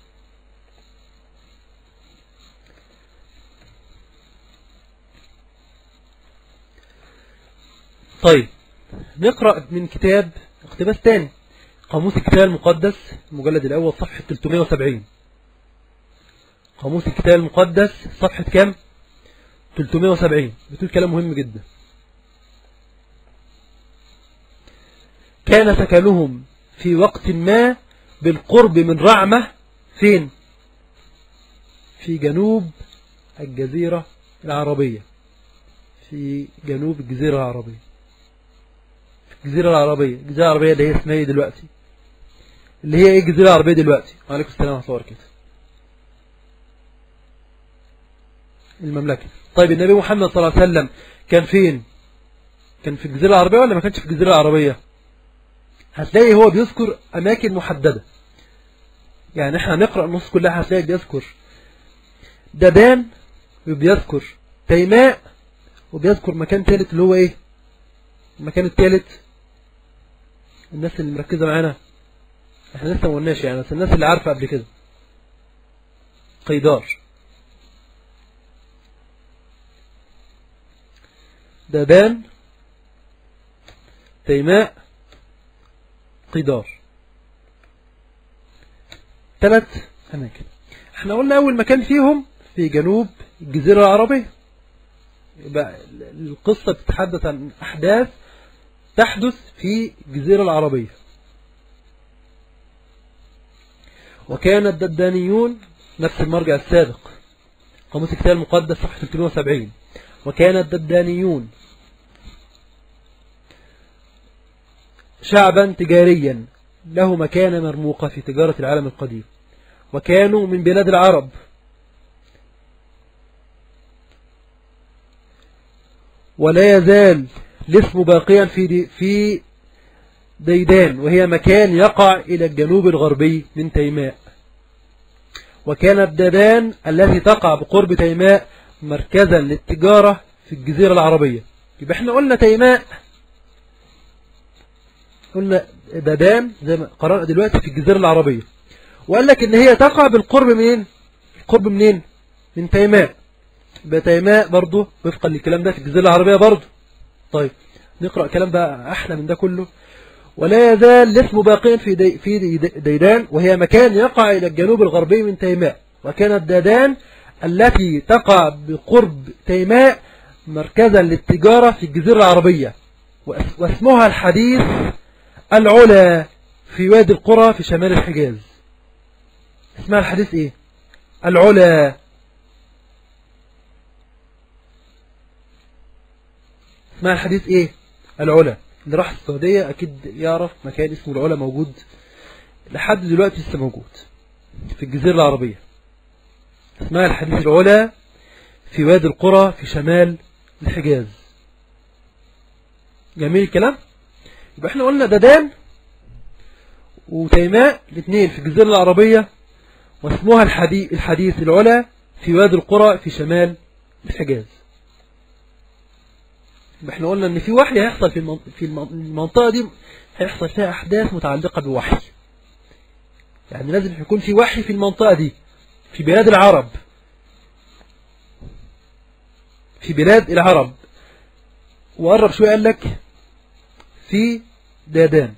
طيب نقرأ من كتاب اقتباس تاني قاموس الكتاب المقدس المجلد الأول صفحة 370 قاموس الكتاب المقدس صفحة كام 370 بتقول كلام مهم جدا كان سكنهم في وقت ما بالقرب من رعمة فين في جنوب الجزيرة العربية في جنوب الجزيرة العربية الجزيرة العربية الجزيرة العربية اللي هي اسمها ايه دلوقتي اللي هي ايه الجزيرة العربية دلوقتي وعليكم السلام ورحمة الله وبركاته المملكة طيب النبي محمد صلى الله عليه وسلم كان فين كان في الجزيرة العربية ولا ما كانش في الجزيرة العربية هتلاقي هو بيذكر أماكن محددة يعني احنا نقرأ النص كلها هتلاقي بيذكر دبان وبيذكر تيماء وبيذكر مكان ثالث اللي هو ايه المكان الثالث الناس اللي مركزة معانا احنا لسه ما قلناش يعني بس الناس اللي عارفة قبل كده قيدار دبان تيماء قيدار ثلاث أماكن احنا قلنا أول مكان فيهم في جنوب الجزيرة العربية يبقى القصة بتتحدث عن أحداث تحدث في الجزيرة العربية وكان الددانيون نفس المرجع السابق قاموس الكتاب المقدس صفحة 370 وكان الددانيون شعبا تجاريا له مكانة مرموقة في تجارة العالم القديم وكانوا من بلاد العرب ولا يزال الاسم باقيا في دي في ديدان وهي مكان يقع إلى الجنوب الغربي من تيماء وكانت ددان التي تقع بقرب تيماء مركزا للتجارة في الجزيرة العربية يبقى احنا قلنا تيماء قلنا ددان زي ما قرأنا دلوقتي في الجزيرة العربية وقال لك ان هي تقع بالقرب منين القرب منين من تيماء بتيماء برضو وفقا للكلام ده في الجزيرة العربية برضو طيب نقرأ كلام بقى أحلى من ده كله ولا يزال الاسم باقيا في دي في دي ديدان وهي مكان يقع إلى الجنوب الغربي من تيماء وكانت ديدان التي تقع بقرب تيماء مركزا للتجارة في الجزيرة العربية واسمها الحديث العلا في وادي القرى في شمال الحجاز اسمها الحديث ايه العلا اسمها الحديث ايه العلا اللي راح السعودية اكيد يعرف مكان اسمه العلا موجود لحد دلوقتي لسه موجود في الجزيرة العربية اسمها الحديث العلا في وادي القرى في شمال الحجاز جميل الكلام يبقى احنا قلنا ددان وتيماء الاثنين في الجزيرة العربية واسمها الحديث, الحديث العلا في وادي القرى في شمال الحجاز احنا قلنا ان في وحي هيحصل في في المنطقة دي هيحصل فيها احداث متعلقة بوحي يعني لازم يكون في وحي في المنطقة دي في بلاد العرب في بلاد العرب وقرب شوية قال لك في دادان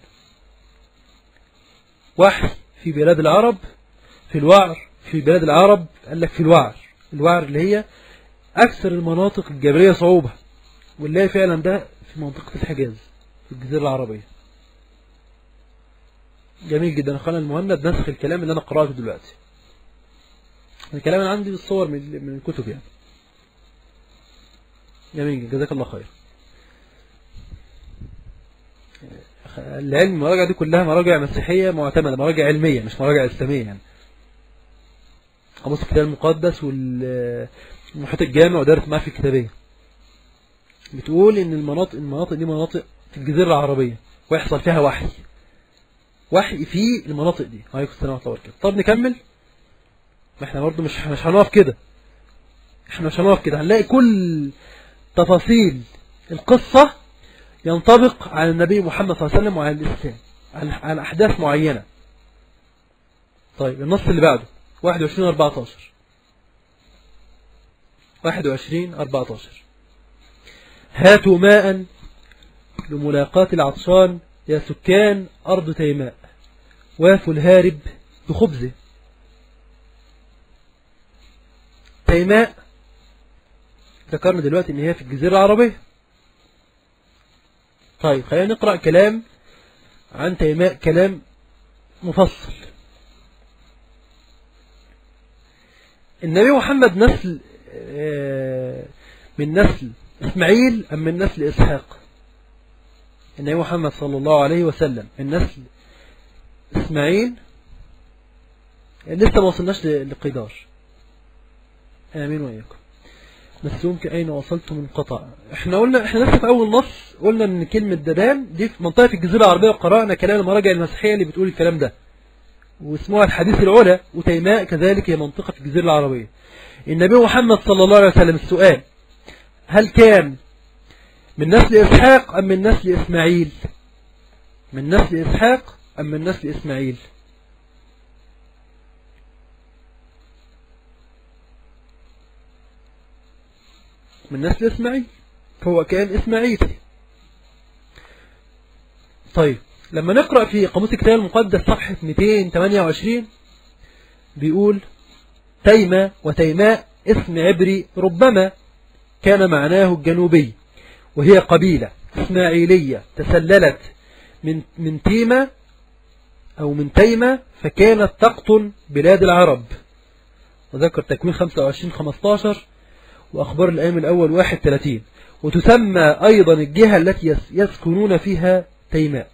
وحي في بلاد العرب في الوعر في بلاد العرب قال لك في الوعر الوعر اللي هي أكثر المناطق الجبلية صعوبة واللي فعلا ده في منطقة الحجاز في الجزيرة العربية جميل جدا خلنا المهند نسخ الكلام اللي أنا قرأته دلوقتي الكلام اللي عندي بالصور من الكتب يعني جميل جزاك الله خير العلم المراجع دي كلها مراجع مسيحية معتمدة مراجع علمية مش مراجع إسلامية يعني قاموس الكتاب المقدس والمحيط الجامع ودارة معرفة الكتابية بتقول ان المناطق المناطق دي مناطق في الجزيرة العربية ويحصل فيها وحي وحي في المناطق دي عليكم السلام ورحمة الله وبركاته طب نكمل ما احنا برضه مش مش هنقف كده احنا مش هنقف كده هنلاقي كل تفاصيل القصة ينطبق على النبي محمد صلى الله عليه وسلم وعلى الإسلام على أحداث معينة طيب النص اللي بعده 21 14 21 14 هاتوا ماء لملاقاة العطشان يا سكان أرض تيماء وافوا الهارب بخبزه تيماء ذكرنا دلوقتي ان هي في الجزيرة العربية طيب خلينا نقرأ كلام عن تيماء كلام مفصل النبي محمد نسل من نسل إسماعيل أم من نسل إسحاق النبي محمد صلى الله عليه وسلم من نسل إسماعيل لسه ما وصلناش لقدار آمين وإياكم بس يمكن أين وصلت من قطع احنا قلنا احنا لسه في أول نص قلنا ان كلمة ددان دي في منطقة في الجزيرة العربية وقرأنا كلام المراجع المسيحية اللي بتقول الكلام ده واسمها الحديث العلا وتيماء كذلك هي منطقة في الجزيرة العربية النبي محمد صلى الله عليه وسلم السؤال هل كان من نسل إسحاق أم من نسل إسماعيل من نسل إسحاق أم من نسل إسماعيل من نسل إسماعيل هو كان إسماعيل طيب لما نقرأ في قاموس الكتاب المقدس صفحة 228 بيقول تيمة وتيماء اسم عبري ربما كان معناه الجنوبي وهي قبيلة إسماعيلية تسللت من من تيمة أو من تيمة فكانت تقطن بلاد العرب وذكر تكوين 25-15 وأخبار الأيام الأول 31 وتسمى أيضا الجهة التي يسكنون فيها تيماء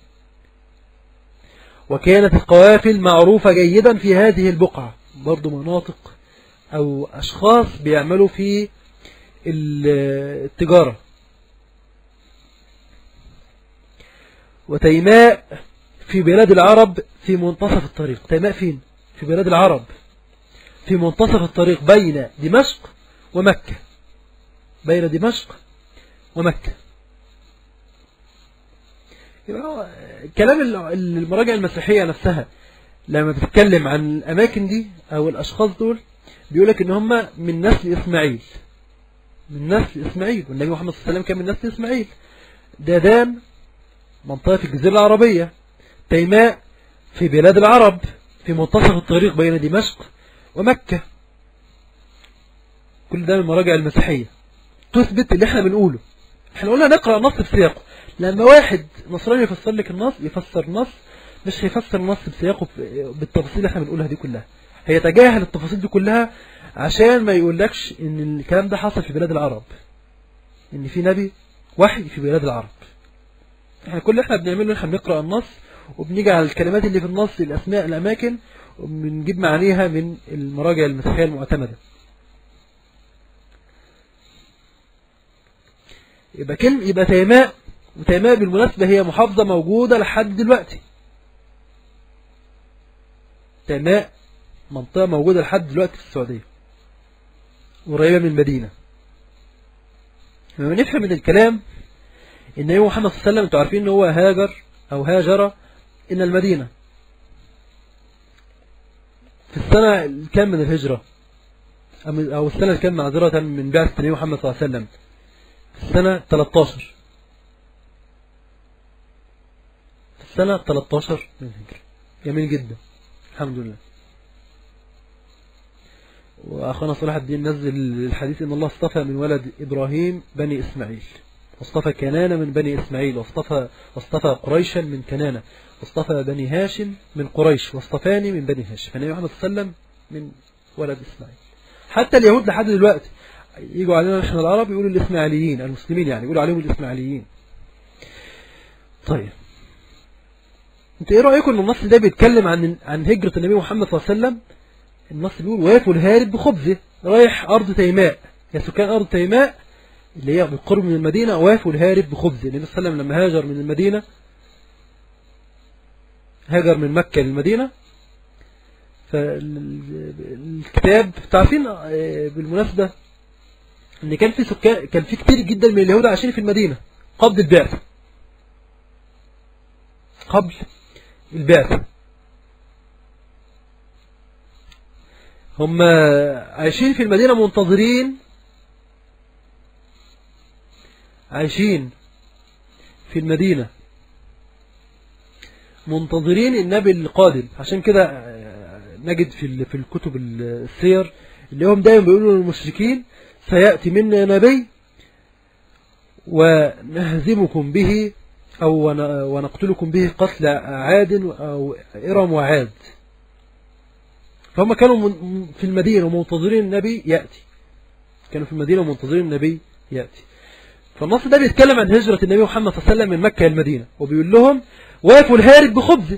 وكانت القوافل معروفة جيدا في هذه البقعة برضو مناطق أو أشخاص بيعملوا في التجارة وتيماء في بلاد العرب في منتصف الطريق تيماء فين؟ في بلاد العرب في منتصف الطريق بين دمشق ومكة بين دمشق ومكة يبقى هو كلام ال- المراجع المسيحية نفسها لما بتتكلم عن الأماكن دي أو الأشخاص دول بيقولك إن هم من نسل إسماعيل من نسل إسماعيل والنبي محمد صلى الله عليه وسلم كان من نسل إسماعيل دادان منطقة في الجزيرة العربية تيماء في بلاد العرب في منتصف الطريق بين دمشق ومكة كل ده من المراجع المسيحية تثبت اللي احنا بنقوله احنا قلنا نقرأ النص بسياقه لما واحد نصراني يفسر لك النص يفسر النص مش هيفسر النص بسياقه ب- بالتفاصيل اللي احنا بنقولها دي كلها هيتجاهل التفاصيل دي كلها عشان ما يقولكش ان الكلام ده حصل في بلاد العرب ان في نبي وحي في بلاد العرب احنا كل اللي احنا بنعمله ان احنا بنقرأ النص وبنيجي على الكلمات اللي في النص الاسماء الاماكن وبنجيب معانيها من المراجع المسيحية المعتمدة يبقى كلمة يبقى تيماء وتيماء بالمناسبة هي محافظة موجودة لحد دلوقتي تيماء منطقة موجودة لحد دلوقتي في السعودية قريبة من المدينة لما نفهم من الكلام ان النبي محمد صلى الله عليه وسلم انتوا عارفين ان هو هاجر او هاجر الى المدينة في السنة الكام من الهجرة أم- او السنة الكام معذرة من بعثة النبي محمد صلى الله عليه وسلم في السنة 13 في السنة 13 من الهجرة جميل جدا الحمد لله وأخونا صلاح الدين نزل الحديث إن الله اصطفى من ولد إبراهيم بني إسماعيل واصطفى كنانة من بني إسماعيل واصطفى, واصطفى قريشا من كنانة واصطفى بني هاشم من قريش واصطفاني من بني هاشم فالنبي محمد صلى الله عليه وسلم من ولد إسماعيل حتى اليهود لحد دلوقتي يجوا علينا نحن العرب يقولوا الإسماعيليين المسلمين يعني يقولوا عليهم الإسماعيليين طيب انت ايه رأيكم ان النص ده بيتكلم عن عن هجرة النبي محمد صلى الله عليه وسلم النص بيقول وياكل الهارب بخبزه رايح أرض تيماء يا سكان أرض تيماء اللي هي بالقرب من المدينة وافوا الهارب بخبزه النبي صلى الله عليه وسلم لما هاجر من المدينة هاجر من مكة للمدينة فالكتاب تعرفين آه، بالمناسبة ان كان في سكان كان في كتير جدا من اليهود عايشين في المدينة قبل البعثة قبل البعثة هم عايشين في المدينة منتظرين عايشين في المدينة منتظرين النبي القادم عشان كده آه، نجد في ال- في الكتب السير اللي هم دايما بيقولوا للمشركين سيأتي منا نبي ونهزمكم به أو ون- ونقتلكم به قتل عاد أو إرم وعاد فهم كانوا من- في المدينة ومنتظرين النبي يأتي كانوا في المدينة ومنتظرين النبي يأتي فالنص ده بيتكلم عن هجرة النبي محمد صلى الله عليه وسلم من مكة إلى المدينة وبيقول لهم وافوا الهارب بخبزه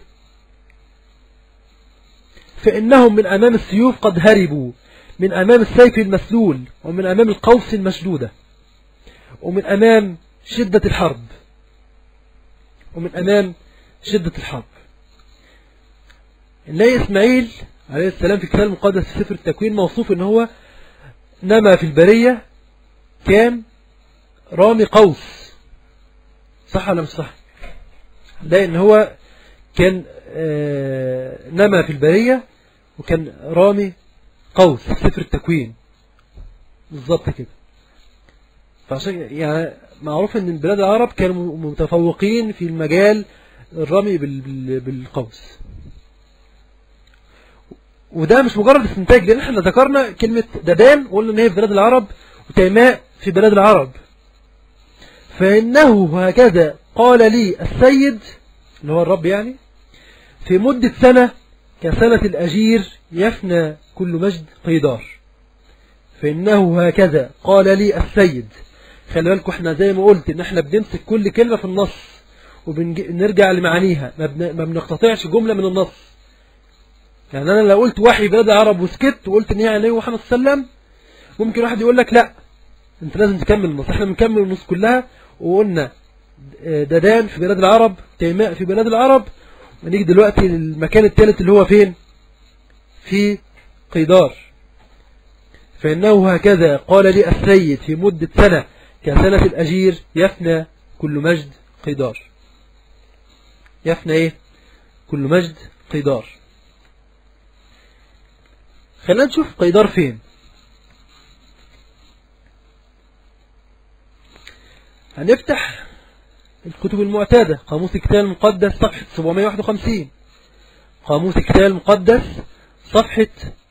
فإنهم من أمام السيوف قد هربوا من أمام السيف المسلول ومن أمام القوس المشدودة ومن أمام شدة الحرب ومن أمام شدة الحرب النبي إسماعيل عليه السلام في الكتاب المقدس في سفر التكوين موصوف ان هو نما في البرية كان رامي قوس صح ولا مش صح ده ان هو كان آه، نما في البرية وكان رامي قوس في سفر التكوين بالظبط كده فعشان يعني معروف ان بلاد العرب كانوا متفوقين في المجال الرمي بال- بال- بالقوس وده مش مجرد استنتاج لان احنا ذكرنا كلمة ددان وقلنا ان هي في بلاد العرب وتيماء في بلاد العرب فإنه هكذا قال لي السيد اللي هو الرب يعني في مدة سنة كسنة الأجير يفنى كل مجد قيدار فإنه هكذا قال لي السيد خلي بالكم احنا زي ما قلت ان احنا بنمسك كل كلمة في النص وبنرجع لمعانيها ما بن- ما بنقتطعش جملة من النص يعني انا لو قلت وحي بلاد العرب وسكت وقلت ان هي عن النبي محمد صلى الله عليه وسلم ممكن واحد يقول لك لا انت لازم تكمل النص احنا بنكمل النص كلها وقلنا ددان في بلاد العرب تيماء في بلاد العرب ونيجي دلوقتي للمكان الثالث اللي هو فين في قيدار فإنه هكذا قال لي السيد في مدة سنة كسنة الأجير يفنى كل مجد قيدار يفنى ايه كل مجد قيدار خلينا نشوف قيدار فين هنفتح الكتب المعتادة قاموس الكتاب المقدس صفحة 751 قاموس الكتاب المقدس صفحة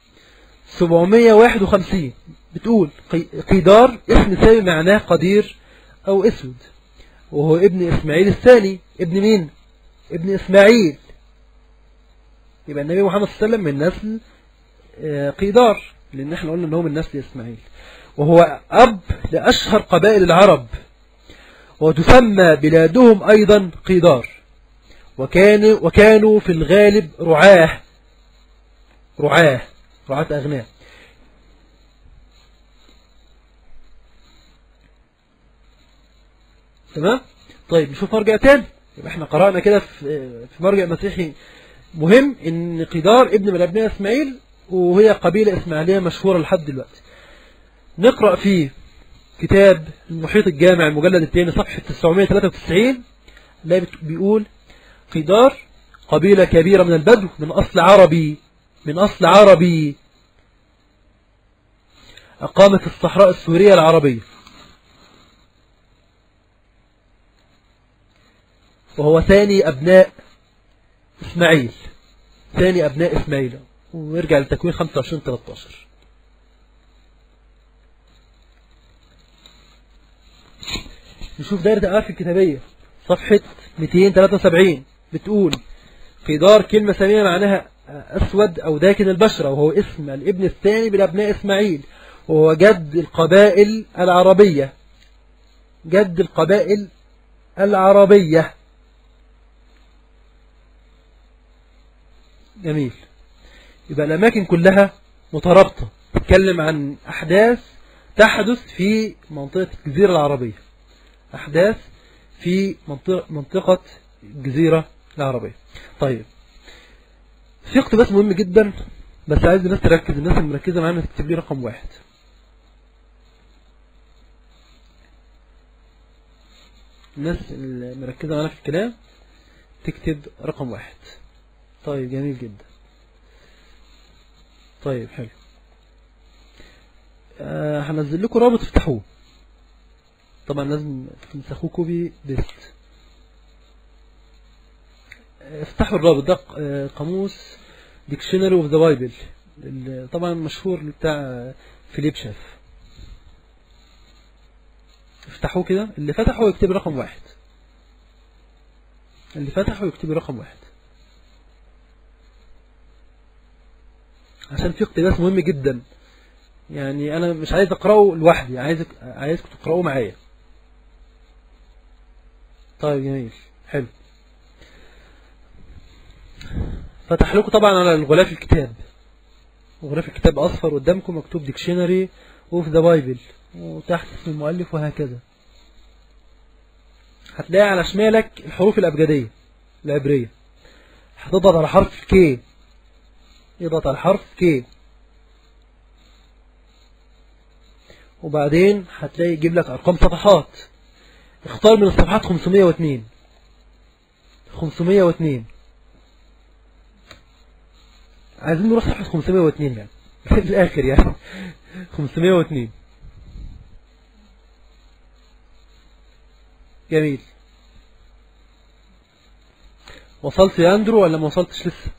751 بتقول قيدار اسم سامي معناه قدير أو أسود وهو ابن إسماعيل الثاني ابن مين؟ ابن إسماعيل يبقى النبي محمد صلى الله عليه وسلم من نسل آه، قيدار لأن احنا قلنا أنه من نسل إسماعيل وهو أب لأشهر قبائل العرب وتسمى بلادهم أيضا قيدار وكانوا, وكانوا في الغالب رعاه رعاه رعاة أغنام تمام طيب نشوف مرجع تاني يبقى احنا قرأنا كده في مرجع مسيحي مهم ان قدار ابن من ابناء اسماعيل وهي قبيلة اسماعيلية مشهورة لحد دلوقتي نقرأ فيه كتاب المحيط الجامع المجلد الثاني صفحة 993 لا بيقول قدار قبيلة كبيرة من البدو من أصل عربي من أصل عربي أقامت الصحراء السورية العربية وهو ثاني أبناء إسماعيل ثاني أبناء إسماعيل ويرجع لتكوين 25 13 نشوف دائرة الأعراف الكتابية صفحة 273 بتقول قدار كلمة ثانية معناها أسود أو داكن البشرة وهو اسم الابن الثاني من أبناء إسماعيل وهو جد القبائل العربية جد القبائل العربية جميل يبقى الأماكن كلها مترابطة تتكلم عن أحداث تحدث في منطقة الجزيرة العربية أحداث في منطقة, منطقة الجزيرة العربية طيب في اقتباس مهم جدا بس عايز الناس تركز الناس المركزة معانا تكتب لي رقم واحد الناس المركزة معانا في الكلام تكتب رقم واحد طيب جميل جدا طيب حلو آه هنزل لكم رابط افتحوه طبعا لازم تنسخوه كوبي بيست افتحوا الرابط ده آه، قاموس ديكشنري اوف ذا بايبل طبعا مشهور بتاع فيليب شاف افتحوه كده اللي فتحه يكتب رقم واحد اللي فتحه يكتب رقم واحد عشان في اقتباس مهم جدا يعني انا مش عايز اقراه لوحدي عايزك عايزكم تقراوه معايا طيب جميل حلو فتح لكم طبعا على الغلاف الكتاب غلاف الكتاب اصفر قدامكم مكتوب ديكشنري اوف ذا بايبل وتحت اسم المؤلف وهكذا هتلاقي على شمالك الحروف الأبجدية العبرية هتضغط على حرف كي اضغط على حرف كي وبعدين هتلاقي يجيب لك أرقام صفحات اختار من الصفحات 502 502 عايزين نروح صفحة 502 يعني في الآخر يعني 502 جميل وصلت يا أندرو ولا ما وصلتش لسه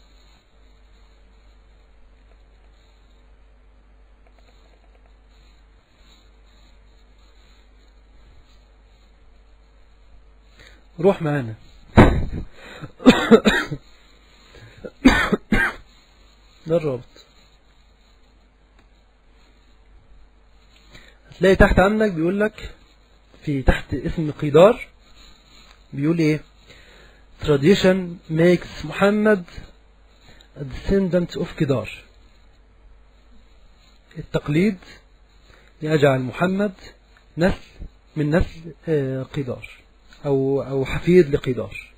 روح معانا ده الرابط هتلاقي تحت عندك بيقول لك في تحت اسم قيدار بيقول ايه tradition makes محمد a descendant of قيدار التقليد يجعل محمد نسل من نسل آه، قيدار أو أو حفيد لقيدار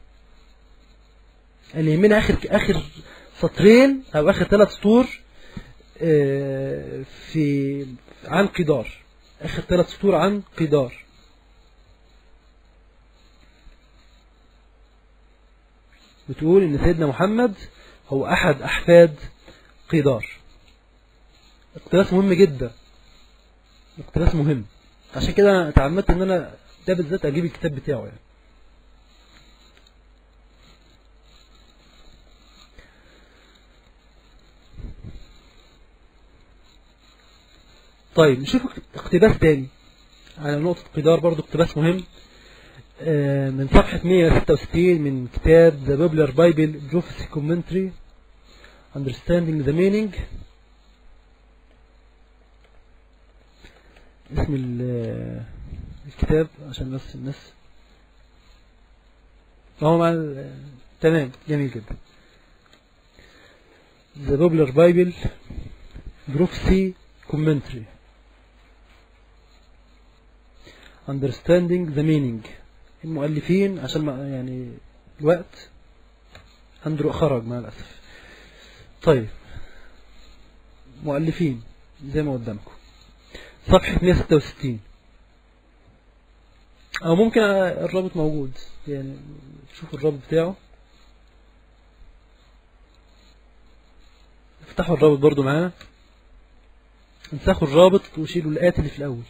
اللي من آخر آخر سطرين أو آخر ثلاث سطور آه، في عن قيدار آخر ثلاث سطور عن قيدار بتقول ان سيدنا محمد هو احد احفاد قيدار اقتباس مهم جدا اقتباس مهم عشان كده انا تعمدت ان انا ده بالذات اجيب الكتاب بتاعه يعني طيب نشوف اقتباس تاني على نقطة قدار برضو اقتباس مهم آه، من صفحة 166 من كتاب The Popular Bible Prophecy Commentary Understanding the Meaning اسم ال- الكتاب عشان بس الناس هو مع ال- تمام جميل جدا The Popular Bible Prophecy Commentary Understanding the Meaning المؤلفين عشان ما يعني الوقت أندرو خرج مع الأسف طيب مؤلفين زي ما قدامكم صفحة 166 أو ممكن الرابط موجود يعني شوفوا الرابط بتاعه افتحوا الرابط برضو معانا انسخوا الرابط وشيلوا الآت اللي في الأول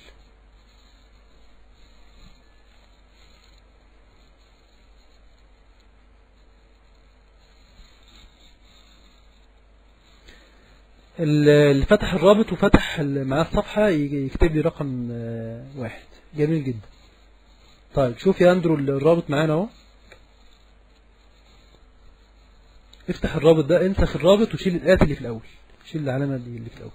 اللي فتح الرابط وفتح ال- معاه الصفحة يجي- يكتب لي رقم آه، واحد جميل جدا طيب شوف يا اندرو الرابط معانا اهو افتح الرابط ده انسخ الرابط وشيل الآت اللي في الأول شيل العلامة دي اللي في الأول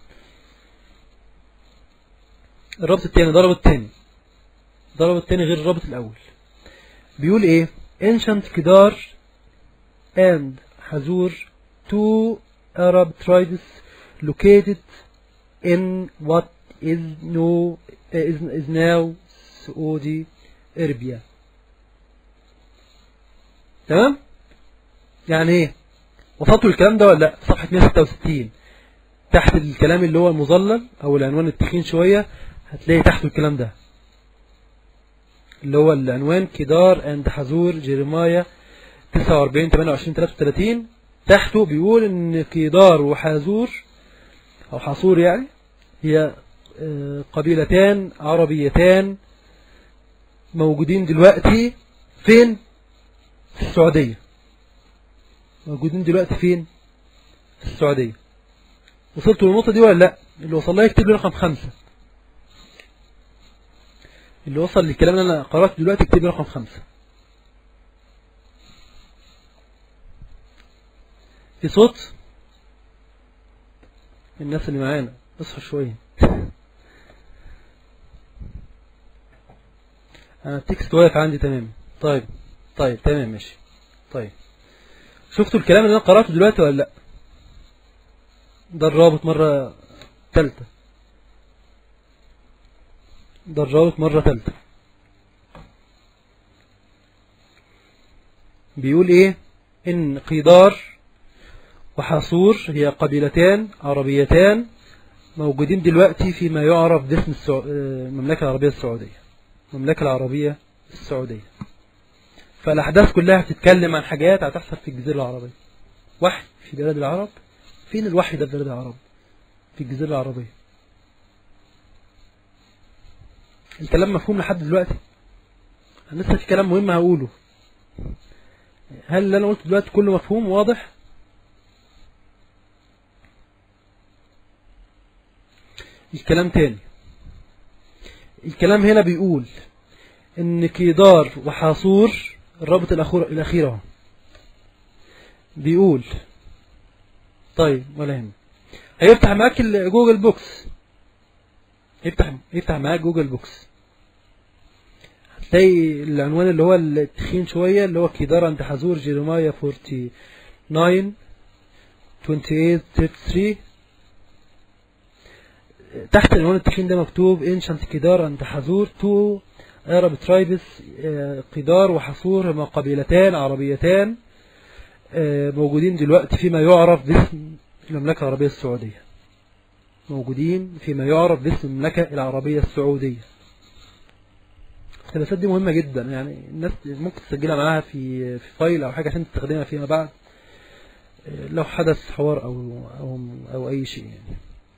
الرابط التاني ده رابط تاني ده رابط تاني غير الرابط الأول بيقول ايه ancient كدار and حزور two Arab tribes located in what is no is, is now Saudi Arabia تمام يعني ايه وصلتوا الكلام ده ولا لا في صفحة 166 تحت الكلام اللي هو المظلل او العنوان التخين شوية هتلاقي تحته الكلام ده اللي هو العنوان كدار اند حزور جيرمايا 49 28 33 تحته بيقول ان كيدار وحازور او حصور يعني هي آه، قبيلتان عربيتان موجودين دلوقتي فين في السعودية موجودين دلوقتي فين في السعودية وصلتوا للنقطة دي ولا لا اللي وصل لها يكتب لي رقم خمسة اللي وصل للكلام اللي انا قرأته دلوقتي يكتب لي رقم خمسة في صوت الناس اللي معانا اصحوا شوية انا التكست واقف عندي تمام طيب طيب تمام ماشي طيب شفتوا الكلام اللي انا قرأته دلوقتي ولا لا ده الرابط مرة تالتة ده الرابط مرة تالتة بيقول ايه ان قيدار وحصور هي قبيلتان عربيتان موجودين دلوقتي فيما يعرف باسم السع... آه، المملكة العربية السعودية المملكة العربية السعودية فالأحداث كلها بتتكلم عن حاجات هتحصل في الجزيرة العربية وحي في بلاد العرب فين الوحي ده في بلاد العرب في الجزيرة العربية الكلام مفهوم لحد دلوقتي أنا لسه في كلام مهم هقوله هل اللي أنا قلت دلوقتي كله مفهوم واضح الكلام تاني الكلام هنا بيقول ان كيدار وحاصور الرابط الأخير الأخير اهو بيقول طيب ولا هم هيفتح معاك ال- جوجل بوكس يفتح يفتح معاك جوجل بوكس هتلاقي العنوان اللي هو التخين شوية اللي هو كيدار عند حزور جيرمايا 49 28 33 تحت العنوان التخين ده مكتوب انشنت كيدار عند حزور تو Arab tribes آه، قدار وحصور هما قبيلتان عربيتان آه، موجودين دلوقتي فيما يعرف باسم المملكة العربية السعودية موجودين فيما يعرف باسم المملكة العربية السعودية الاقتباسات دي مهمة جدا يعني الناس ممكن تسجلها معاها في في فايل او حاجة عشان تستخدمها فيما بعد آه، لو حدث حوار او او او اي شيء يعني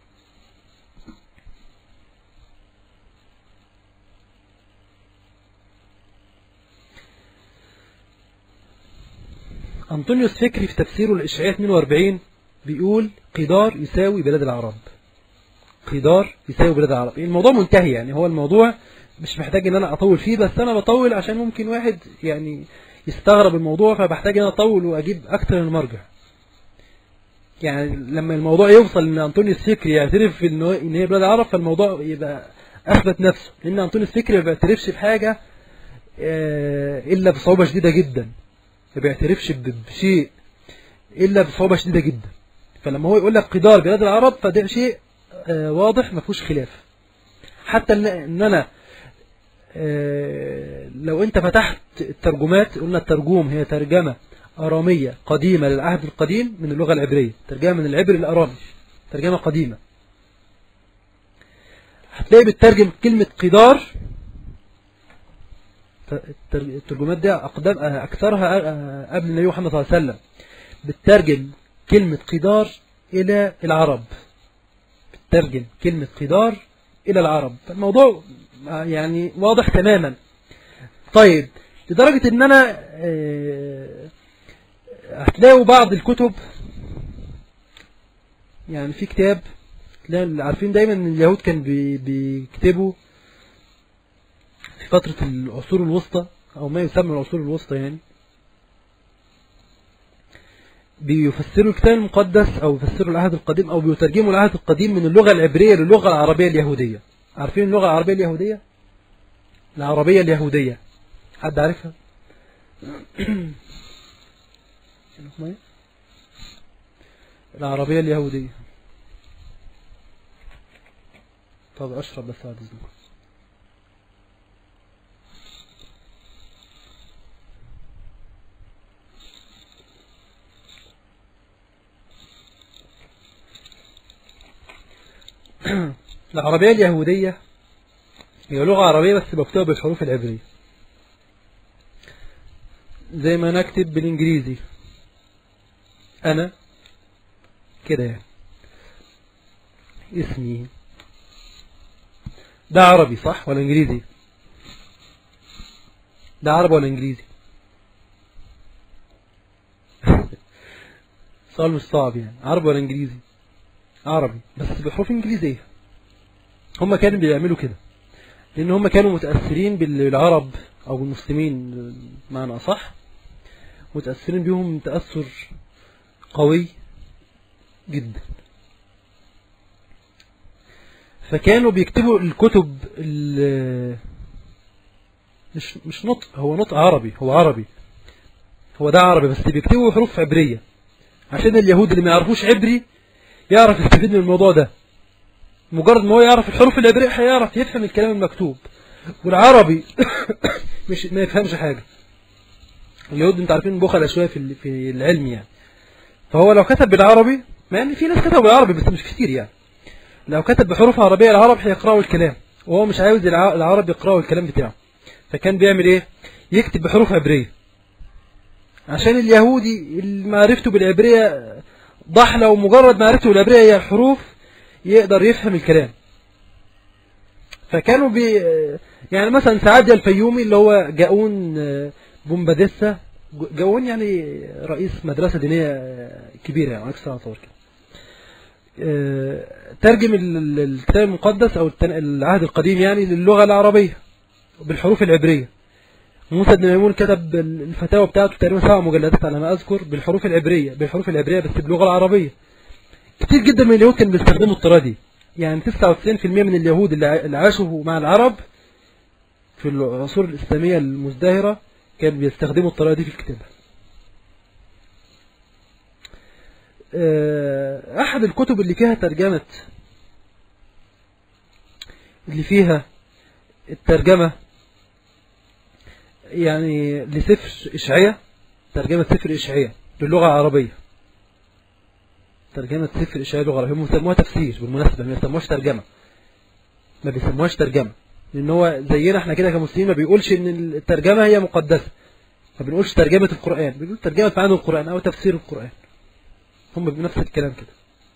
أنطونيوس فكري في تفسيره الإشعياء 42 بيقول قدار يساوي بلاد العرب قدار يساوي بلاد العرب الموضوع منتهي يعني هو الموضوع مش محتاج ان انا اطول فيه بس انا بطول عشان ممكن واحد يعني يستغرب الموضوع فبحتاج ان انا اطول واجيب اكتر من مرجع يعني لما الموضوع يوصل ان انطونيوس فكري يعترف ان هو- ان هي بلاد العرب فالموضوع يبقى اثبت نفسه لان انطونيوس فكري ما بيعترفش بحاجه آه، الا بصعوبه شديده جدا ما بيعترفش ب- بشيء الا بصعوبه شديده جدا فلما هو يقول لك قدار بلاد العرب فده شيء آه، واضح ما فيهوش خلاف حتى ان ان انا آه، لو انت فتحت الترجمات قلنا الترجوم هي ترجمة أرامية قديمة للعهد القديم من اللغة العبرية ترجمة من العبري الأرامي ترجمة قديمة هتلاقي بتترجم كلمة قدار التر- الترجمات دي أقدم آه، أكثرها آه، قبل النبي محمد صلى الله عليه وسلم بتترجم كلمة قدار إلى العرب بتترجم كلمة قدار إلى العرب فالموضوع آه، يعني واضح تماما طيب لدرجة ان انا آه، هتلاقوا بعض الكتب يعني في كتاب تلاقوا- عارفين دايما ان اليهود كان بي- بيكتبوا في فترة العصور الوسطى او ما يسمى العصور الوسطى يعني بيفسروا الكتاب المقدس او يفسروا العهد القديم او بيترجموا العهد القديم من اللغة العبرية للغة العربية اليهودية عارفين اللغة العربية اليهودية العربية اليهودية حد عارفها العربية اليهودية طب اشرب بس بعد اذنكم العربية اليهودية هي لغة عربية بس مكتوبة بالحروف العبرية زي ما نكتب بالانجليزي انا كده يعني اسمي ده عربي صح ولا انجليزي ده عربي ولا انجليزي سؤال مش صعب يعني عربي ولا انجليزي عربي بس بحروف انجليزية هم كانوا بيعملوا كده لان هم كانوا متأثرين بالعرب او بالمسلمين معنى اصح متأثرين بيهم تأثر قوي جدا فكانوا بيكتبوا الكتب ال- مش مش نطق هو نطق عربي هو عربي هو ده عربي بس بيكتبوا حروف عبرية عشان اليهود اللي ما يعرفوش عبري يعرف يستفيد من الموضوع ده مجرد ما هو يعرف الحروف العبرية هيعرف يفهم الكلام المكتوب والعربي مش ما يفهمش حاجة اليهود انت عارفين بخلة شوية في ال- في العلم يعني فهو لو كتب بالعربي مع ان في ناس كتبوا بالعربي بس مش كتير يعني لو كتب بحروف عربية العرب هيقرأوا الكلام وهو مش عاوز الع- العرب يقرأوا الكلام بتاعه فكان بيعمل ايه يكتب بحروف عبرية عشان اليهودي اللي معرفته بالعبرية ضحلة ومجرد معرفته بالعبرية هي الحروف يقدر يفهم الكلام فكانوا بي يعني مثلا سعادة الفيومي اللي هو جاؤون آه، بومباديسا جاؤون يعني رئيس مدرسة دينية آه، كبيرة يعني أكثر عن كده آه، ترجم ال- ال- الكتاب المقدس أو التن- العهد القديم يعني للغة العربية بالحروف العبرية موسى بن ميمون كتب الفتاوى بتاعته تقريبا سبع مجلدات على ما أذكر بالحروف العبرية بالحروف العبرية بس باللغة العربية كتير جدا من اليهود كانوا بيستخدموا الطريقة دي يعني 99% من اليهود اللي ع- اللي عاشوا مع العرب في العصور الإسلامية المزدهرة كانوا بيستخدموا الطريقة دي في الكتابة آه، أحد الكتب اللي فيها ترجمة اللي فيها الترجمة يعني لسفر إشعية ترجمة سفر إشعية باللغة العربية ترجمة سفر إشعية باللغة العربية هم بيسموها تفسير بالمناسبة ما بيسموهاش ترجمة ما بيسموهاش ترجمة لان هو زينا احنا كده كمسلمين ما بيقولش ان الترجمة هي مقدسة ما بنقولش ترجمة القرآن بنقول ترجمة معاني القرآن او تفسير القرآن هم بنفس الكلام كده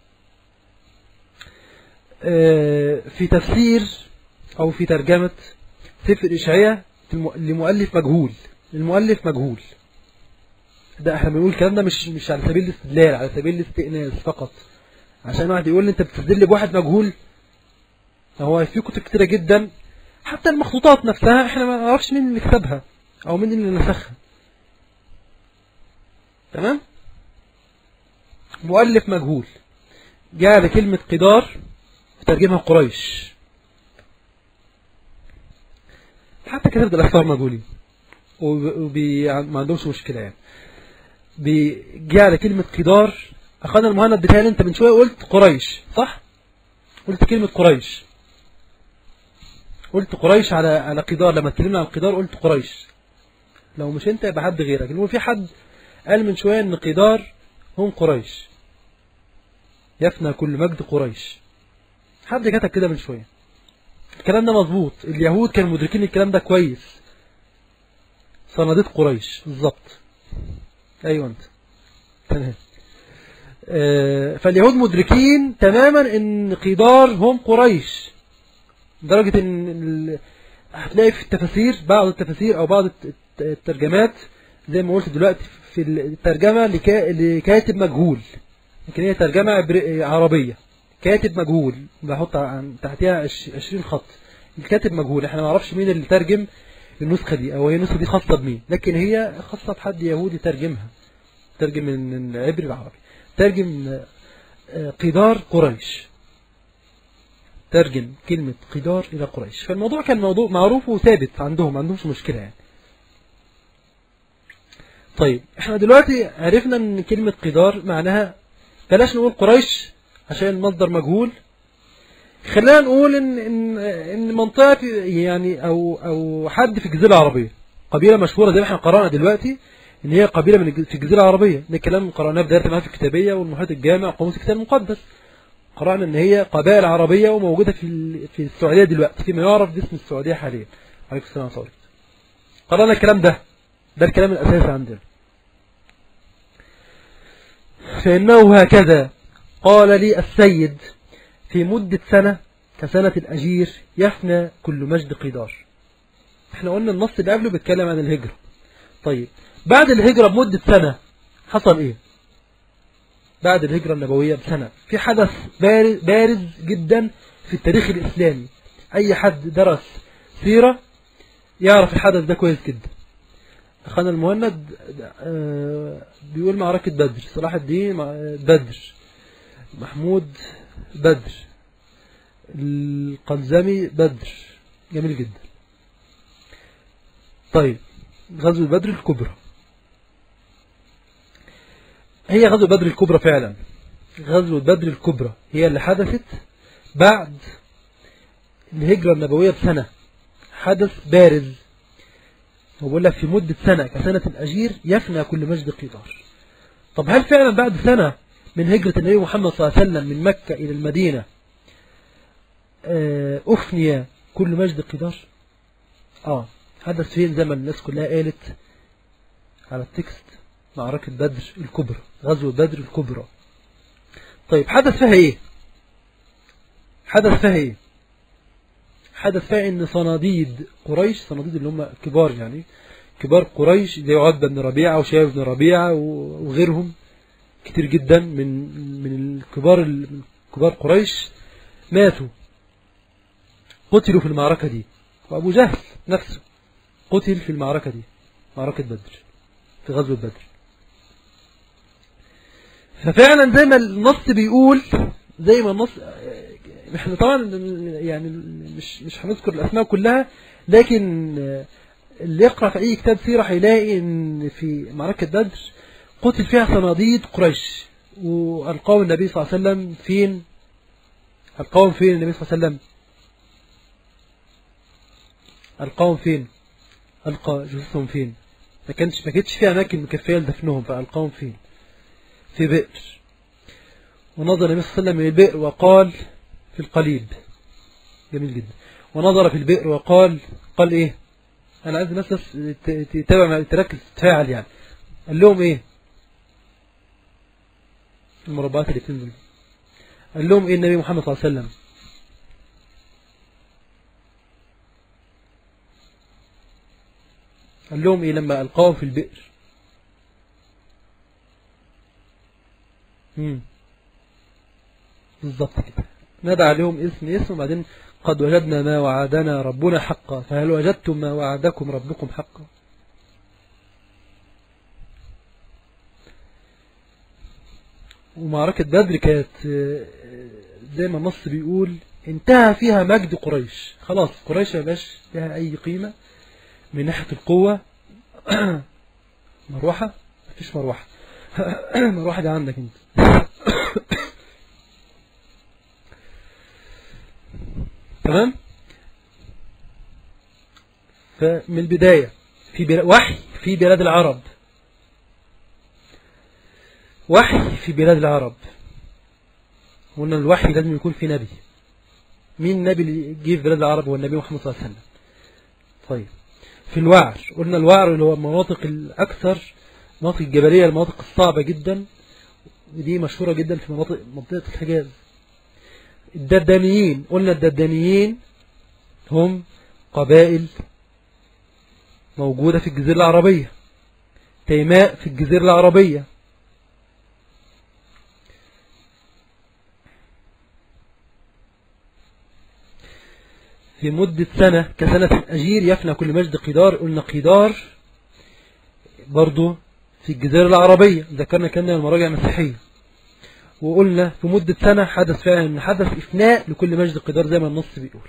آه، في تفسير او في ترجمة سفر إشعياء لمؤلف مجهول المؤلف مجهول ده احنا بنقول الكلام ده مش مش على سبيل الاستدلال على سبيل الاستئناس فقط عشان واحد يقول لي انت بتستدل بواحد مجهول هو في كتب كتيرة جدا حتى المخطوطات نفسها احنا ما نعرفش مين اللي كتبها او مين اللي نسخها تمام مؤلف مجهول جاء بكلمة قدار وترجمها قريش حتى كتاب الأخبار مجهولين وما عندهمش مشكلة يعني بيجي على كلمة قدار أخذنا المهند بتاعي أنت من شوية قلت قريش صح؟ قلت كلمة قريش قلت قريش على على قدار لما اتكلمنا عن قدار قلت قريش لو مش انت يبقى حد غيرك هو في حد قال من شوية ان قدار هم قريش يفنى كل مجد قريش حد كتب كده من شوية الكلام ده مظبوط اليهود كانوا مدركين الكلام ده كويس صناديق قريش بالظبط ايوه انت تمام آه، فاليهود مدركين تماما ان قدار هم قريش لدرجة ان هتلاقي في التفاسير بعض التفاسير او بعض الترجمات زي ما قلت دلوقتي في الترجمة لكاتب مجهول لكن هي ترجمة عربية كاتب مجهول بحط تحتها 20 خط الكاتب مجهول احنا ما نعرفش مين اللي ترجم النسخة دي او هي النسخة دي خاصة بمين لكن هي خاصة بحد يهودي ترجمها ترجم من العبري العربي ترجم آه، قدار قريش ترجم كلمة قدار إلى قريش فالموضوع كان موضوع معروف وثابت عندهم ما عندهمش مشكلة يعني طيب احنا دلوقتي عرفنا ان كلمة قدار معناها بلاش نقول قريش عشان المصدر مجهول خلينا نقول ان ان ان منطقه يعني او او حد في الجزيره العربيه قبيله مشهوره زي ما احنا قرانا دلوقتي ان هي قبيله من في الجزيره العربيه ده الكلام قراناه بدايه معاه في الكتابيه والمحيط الجامع قاموس الكتاب المقدس قرانا ان هي قبائل عربيه وموجوده في في السعوديه دلوقتي فيما يعرف باسم السعوديه حاليا عليكم السلام ورحمه الله قرانا الكلام ده ده الكلام الاساسي عندنا فانه هكذا قال لي السيد في مدة سنة كسنة الأجير يفنى كل مجد قدار احنا قلنا النص اللي قبله بيتكلم عن الهجرة طيب بعد الهجرة بمدة سنة حصل ايه بعد الهجرة النبوية بسنة في حدث بارز جدا في التاريخ الإسلامي أي حد درس سيرة يعرف الحدث ده كويس جدا أخانا المهند آه، بيقول معركة بدر صلاح الدين بدر محمود بدر القلزمي بدر جميل جدا طيب غزوة بدر الكبرى هي غزوة بدر الكبرى فعلا غزوة بدر الكبرى هي اللي حدثت بعد الهجرة النبوية بسنة حدث بارز وبقول لك في مدة سنة كسنة الأجير يفنى كل مجد قطار طب هل فعلا بعد سنة من هجرة النبي محمد صلى الله عليه وسلم من مكة إلى المدينة آه، أفني كل مجد قدار آه حدث فين زي ما الناس كلها قالت على التكست معركة بدر الكبرى غزوة بدر الكبرى طيب حدث فيها ايه حدث فيها ايه حدث فيها ان صناديد قريش صناديد اللي هم كبار يعني كبار قريش زي عتبة بن ربيعة وشايف بن ربيعة وغيرهم كتير جدا من من الكبار كبار قريش ماتوا قتلوا في المعركة دي وأبو جهل نفسه قتل في المعركة دي معركة بدر في غزوة بدر ففعلا زي ما النص بيقول زي ما النص احنا طبعا يعني مش مش هنذكر الاسماء كلها لكن اللي يقرا في اي كتاب سيره هيلاقي ان في معركه بدر قتل فيها صناديد قريش والقاهم النبي صلى الله عليه وسلم فين القاهم فين النبي صلى الله عليه وسلم القاهم فين ألقى جثثهم فين ما كانش ما كانتش في أماكن مكفية لدفنهم فألقاهم فين في بئر ونظر النبي صلى الله عليه وسلم من البئر وقال في القليب جميل جدا ونظر في البئر وقال قال ايه انا عايز الناس بس تتابع تركز تتفاعل يعني قال لهم ايه المربعات اللي بتنزل قال لهم ايه النبي محمد صلى الله عليه وسلم قال لهم ايه لما القاهم في البئر امم بالظبط كده نادى عليهم اسم اسم وبعدين قد وجدنا ما وعدنا ربنا حقا فهل وجدتم ما وعدكم ربكم حقا ومعركة بدر كانت زي ما النص بيقول انتهى فيها مجد قريش خلاص قريش ما بقاش لها أي قيمة من ناحية القوة مروحة مفيش مروحة مروحة دي عندك انت تمام فمن البداية في بلاد وحي في بلاد العرب وحي في بلاد العرب قلنا الوحي لازم يكون في نبي مين النبي اللي جه في بلاد العرب هو النبي محمد صلى الله عليه وسلم طيب في الوعر قلنا الوعر اللي هو المناطق الأكثر مناطق الجبلية المناطق الصعبة جدا ودي مشهورة جدا في مناطق منطقة الحجاز الددانيين قلنا الددانيين هم قبائل موجودة في الجزيرة العربية تيماء في الجزيرة العربية في مدة سنة كسنة أجير يفنى كل مجد قدار قلنا قدار برضو في الجزيرة العربية ذكرنا كان من المراجع المسيحية وقلنا في مدة سنة حدث فعلا ان حدث إفناء لكل مجد قدار زي ما النص بيقول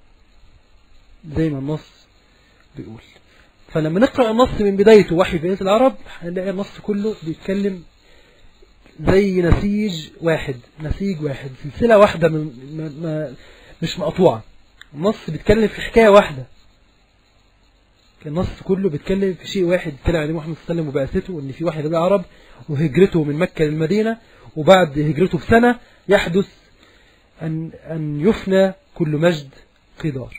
زي ما النص بيقول فلما نقرأ النص من بدايته وحي بيت العرب هنلاقي النص كله بيتكلم زي نسيج واحد نسيج واحد سلسلة واحدة من ما مش مقطوعة النص بيتكلم في حكاية واحدة النص كله بيتكلم في شيء واحد اتكلم عليه محمد صلى الله عليه وسلم وبعثته وان في واحد العرب وهجرته من مكة للمدينة وبعد هجرته بسنة يحدث أن, أن يفنى كل مجد قدار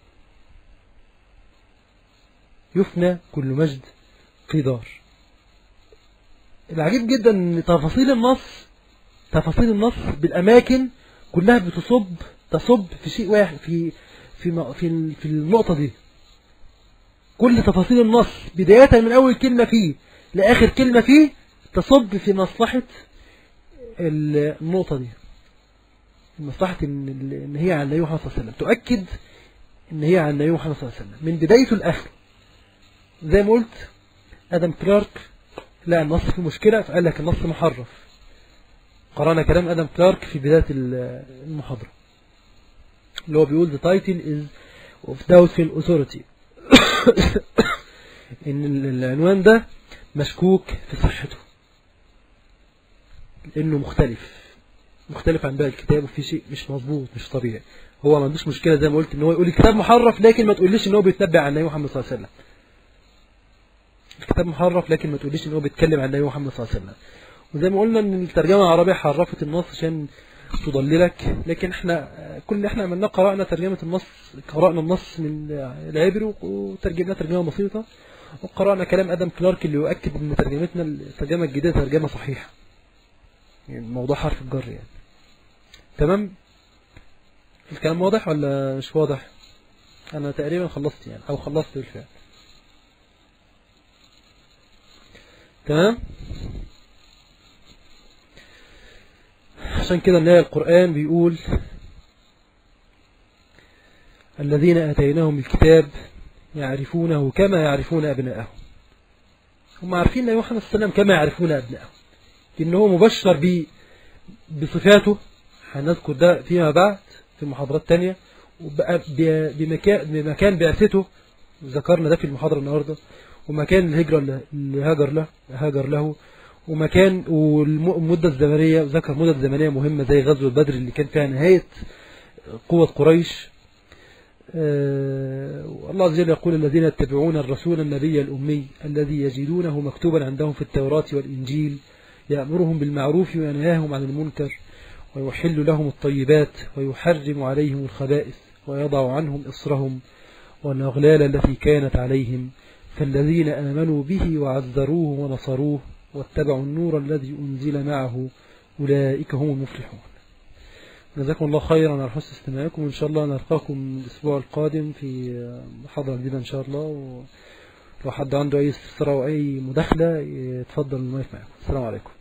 يفنى كل مجد قدار العجيب جدا ان تفاصيل النص تفاصيل النص بالأماكن كلها بتصب تصب في شيء واحد في في في في النقطة دي كل تفاصيل النص بداية من أول كلمة فيه لآخر كلمة فيه تصب في مصلحة النقطة دي مصلحة إن, إن هي عن النبي محمد صلى الله عليه وسلم تؤكد إن هي عن النبي محمد صلى الله عليه وسلم من بدايته لآخره زي ما قلت آدم كلارك لا النص فيه مشكلة فقال لك النص محرف قرأنا كلام آدم كلارك في بداية المحاضرة اللي هو بيقول the title is of doubtful authority ان العنوان ده مشكوك في صحته لانه مختلف مختلف عن باقي الكتاب وفي شيء مش مظبوط مش طبيعي هو ما عندوش مشكلة زي ما قلت ان هو يقول الكتاب محرف لكن ما تقوليش ان هو بيتنبأ عن النبي محمد صلى الله عليه وسلم الكتاب محرف لكن ما تقوليش ان هو بيتكلم عن النبي محمد صلى الله عليه وسلم وزي ما قلنا ان الترجمة العربية حرفت النص عشان تضللك لكن احنا كل اللي احنا عملناه قرأنا ترجمة النص قرأنا النص من العبري وترجمنا ترجمة بسيطة وقرأنا كلام أدم كلارك اللي يؤكد ان ترجمتنا الترجمة الجديدة ترجمة صحيحة يعني الموضوع حرف الجر يعني تمام الكلام واضح ولا مش واضح انا تقريبا خلصت يعني او خلصت بالفعل تمام عشان كده نلاقي القرآن بيقول الذين آتيناهم الكتاب يعرفونه كما يعرفون أبناءهم هم عارفين أن محمد صلى الله عليه وسلم كما يعرفون أبناءهم إنه مبشر ب بصفاته هنذكر ده فيما بعد في محاضرات تانية بمكان, بمكان بعثته ذكرنا ده في المحاضرة النهاردة ومكان الهجرة اللي هاجر له هاجر له ومكان والمدة الزمنية ذكر مدة زمنية مهمة زي غزوة بدر اللي كان فيها نهاية قوة قريش الله عز وجل يقول الذين يتبعون الرسول النبي الأمي الذي يجدونه مكتوبا عندهم في التوراة والإنجيل يأمرهم بالمعروف وينهاهم عن المنكر ويحل لهم الطيبات ويحرم عليهم الخبائث ويضع عنهم إصرهم والأغلال التي كانت عليهم فالذين آمنوا به وعذروه ونصروه واتبعوا النور الذي أنزل معه أولئك هم المفلحون جزاكم الله خيرا على حسن استماعكم وإن شاء الله نلقاكم الأسبوع القادم في محاضرة جديدة إن شاء الله ولو حد عنده أي استفسار أو أي مداخلة يتفضل المايك معكم السلام عليكم